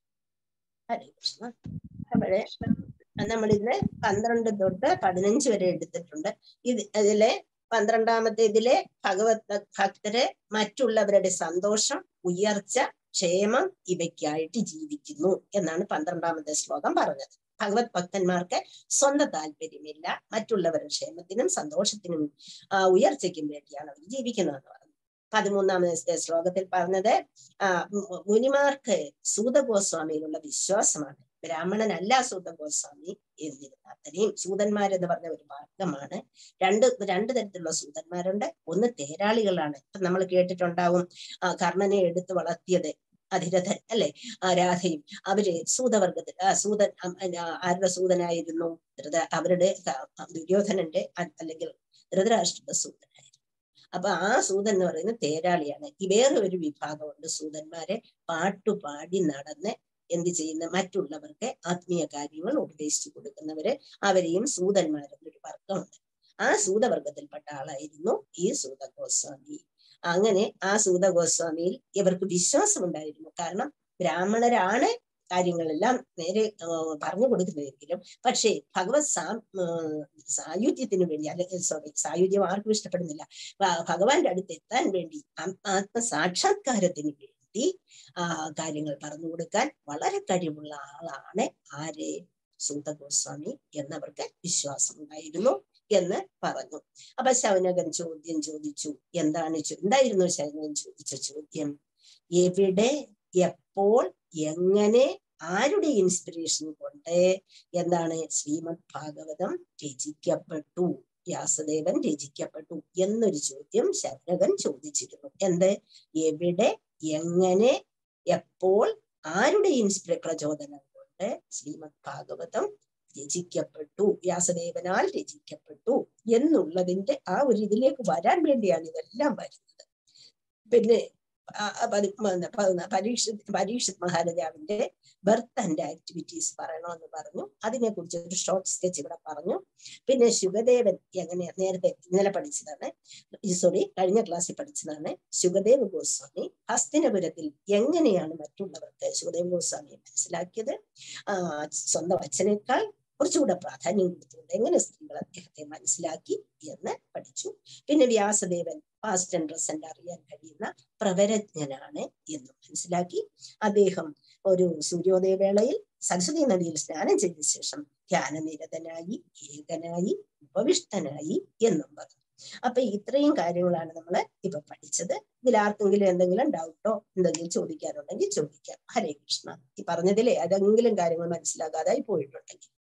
ഹരേ കൃഷ്ണ അവിടെ നമ്മളിന്ന് പന്ത്രണ്ട് തൊട്ട് പതിനഞ്ച് വരെ എടുത്തിട്ടുണ്ട് ഇത് അതിലെ പന്ത്രണ്ടാമത്തെ ഇതിലെ ഭഗവത് ഭക്തര് മറ്റുള്ളവരുടെ സന്തോഷം ഉയർച്ച ക്ഷേമം ഇവയ്ക്കായിട്ട് ജീവിക്കുന്നു എന്നാണ് പന്ത്രണ്ടാമത്തെ ശ്ലോകം പറഞ്ഞത് ഭഗവത് ഭക്തന്മാർക്ക് സ്വന്തം താല്പര്യമില്ല മറ്റുള്ളവരുടെ ക്ഷേമത്തിനും സന്തോഷത്തിനും ആ ഉയർച്ചയ്ക്കും വേണ്ടിയാണ് അവർ ജീവിക്കുന്നതെന്ന് പറഞ്ഞു പതിമൂന്നാമത്തെ ശ്ലോകത്തിൽ പറഞ്ഞത് ആ മു- മുനിമാർക്ക് സൂതഗോസ്വാമിയിലുള്ള വിശ്വാസമാണ് ബ്രാഹ്മണനല്ല സൂതഗോസ്വാമി എന്നിരുന്നാൽ തന്നെയും സൂതന്മാരെന്ന് പറഞ്ഞ ഒരു വർഗമാണ് രണ്ട് രണ്ട് തരത്തിലുള്ള സൂതന്മാരുണ്ട് ഒന്ന് തേരാളികളാണ് ഇപ്പൊ നമ്മൾ കേട്ടിട്ടുണ്ടാവും ആ കർണനെ എടുത്ത് വളർത്തിയത് അധിരഥൻ അല്ലെ ആ രാധയും അവര് സൂതവർഗത്തിൽ ആ സൂതൻ അം, ആ, ആരുടെ സൂതനായിരുന്നു ധൃത അവരുടെ ക- ദുര്യോധനന്റെ അ- അല്ലെങ്കിൽ ധൃതരാഷ്ട്രയുടെ സൂതനായിരുന്നു അപ്പൊ ആ സൂതൻ എന്ന് പറയുന്നത് തേരാളിയാണ് ഈ വേറെ ഒരു വിഭാഗമുണ്ട് സൂതന്മാരെ പാട്ടുപാടി നടന്ന് എന്ത് ചെയ്യുന്ന മറ്റുള്ളവർക്ക് ആത്മീയ കാര്യങ്ങൾ ഉപദേശിച്ചു കൊടുക്കുന്നവര് അവരെയും സൂതന്മാരെന്നൊരു വർഗമുണ്ട് ആ സൂതവർഗത്തിൽപ്പെട്ട ആളായിരുന്നു ഈ സൂത ഗോസ്വാമി അങ്ങനെ ആ സൂത ഗോസ്വാമിയിൽ ഇവർക്ക് വിശ്വാസം ഉണ്ടായിരുന്നു കാരണം ബ്രാഹ്മണരാണ് കാര്യങ്ങളെല്ലാം നേരെ ആ, പറഞ്ഞു കൊടുക്കുന്നതെങ്കിലും പക്ഷേ ഭഗവത് സാ ആ, സായുജ്യത്തിന് വേണ്ടി അല്ലെങ്കിൽ സോറി സായുജ്യം ആർക്കും ഇഷ്ടപ്പെടുന്നില്ല ഭ- ഭഗവാന്റെ അടുത്ത് എത്താൻ വേണ്ടി ആം- ആത്മസാക്ഷാത്കാരത്തിന് വേണ്ടി ആ കാര്യങ്ങൾ പറഞ്ഞു കൊടുക്കാൻ വളരെ കഴിവുള്ള ആളാണ് ആര് സൂത ഗോസ്വാമി എന്നവർക്ക് വിശ്വാസം ഉണ്ടായിരുന്നു എന്ന് പറഞ്ഞു അപ്പൊ ശൗനകൻ ചോദ്യം ചോദിച്ചു എന്താണ് ചോ- എന്തായിരുന്നു ശൗനകൻ ചോദിച്ച ചോദ്യം എവിടെ എപ്പോൾ എങ്ങനെ ആരുടെ ഇൻസ്പിറേഷൻ കൊണ്ട് എന്താണ് ശ്രീമദ് ഭാഗവതം രചിക്കപ്പെട്ടു വ്യാസദേവൻ രചിക്കപ്പെട്ടു എന്നൊരു ചോദ്യം ശൗനകൻ ചോദിച്ചിരുന്നു എന്ത് എവിടെ എങ്ങനെ എപ്പോൾ ആരുടെ ഇൻസ്പിര പ്രചോദനം കൊണ്ട് ശ്രീമദ് ഭാഗവതം രചിക്കപ്പെട്ടു വ്യാസദേവനാൽ രചിക്കപ്പെട്ടു എന്നുള്ളതിന്റെ ആ ഒരു ഇതിലേക്ക് വരാൻ വേണ്ടിയാണ് ഇതെല്ലാം വരുന്നത് പിന്നെ ആ- ആ പതി- മ- പ- പരീക്ഷിത് പരീക്ഷിത് മഹാരാജാവിന്റെ ബർത്ത് ആൻഡ് ആക്ടിവിറ്റീസ് പറയണമെന്ന് പറഞ്ഞു അതിനെ കുറിച്ച് ഒരു ഷോർട്ട് സ്കെച്ച് ഇവിടെ പറഞ്ഞു പിന്നെ ശുഗദേവൻ എങ്ങനെ നേരത്തെ ഇന്നലെ പഠിച്ചതാണ് സോറി കഴിഞ്ഞ ക്ലാസ്സിൽ പഠിച്ചതാണ് ശുഗദേവ് ഗോസ്വാമി ഹസ്തിനപുരത്തിൽ എങ്ങനെയാണ് മറ്റുള്ളവർക്ക് ശുഗദേവ് ഗോസ്വാമിയെ മനസ്സിലാക്കിയത് ആ സ്വന്തം അച്ഛനേക്കാൾ കുറച്ചുകൂടെ പ്രാധാന്യം കൊടുത്തുകൊണ്ട് എങ്ങനെ സ്ത്രീകൾ അദ്ദേഹത്തെ മനസ്സിലാക്കി എന്ന് പഠിച്ചു പിന്നെ വ്യാസദേവൻ പാസ്റ്റ് ആൻഡ് പ്രസന്റ് അറിയാൻ കഴിയുന്ന പ്രവരജ്ഞനാണ് എന്ന് മനസ്സിലാക്കി അദ്ദേഹം ഒരു സൂര്യോദയ വേളയിൽ സരസ്വതി നദിയിൽ സ്നാനം ചെയ്ത ശേഷം ധ്യാനനിരതനായി ഏകനായി ഉപവിഷ്ടനായി എന്നും പറഞ്ഞു അപ്പൊ ഇത്രയും കാര്യങ്ങളാണ് നമ്മൾ ഇപ്പൊ പഠിച്ചത് ഇതിൽ ആർക്കെങ്കിലും എന്തെങ്കിലും ഡൗട്ടോ എന്തെങ്കിലും ചോദിക്കാനുണ്ടെങ്കിൽ ചോദിക്കാം ഹരേ കൃഷ്ണ ഈ പറഞ്ഞതിലെ ഏതെങ്കിലും കാര്യങ്ങൾ മനസ്സിലാകാതായി പോയിട്ടുണ്ടെങ്കിൽ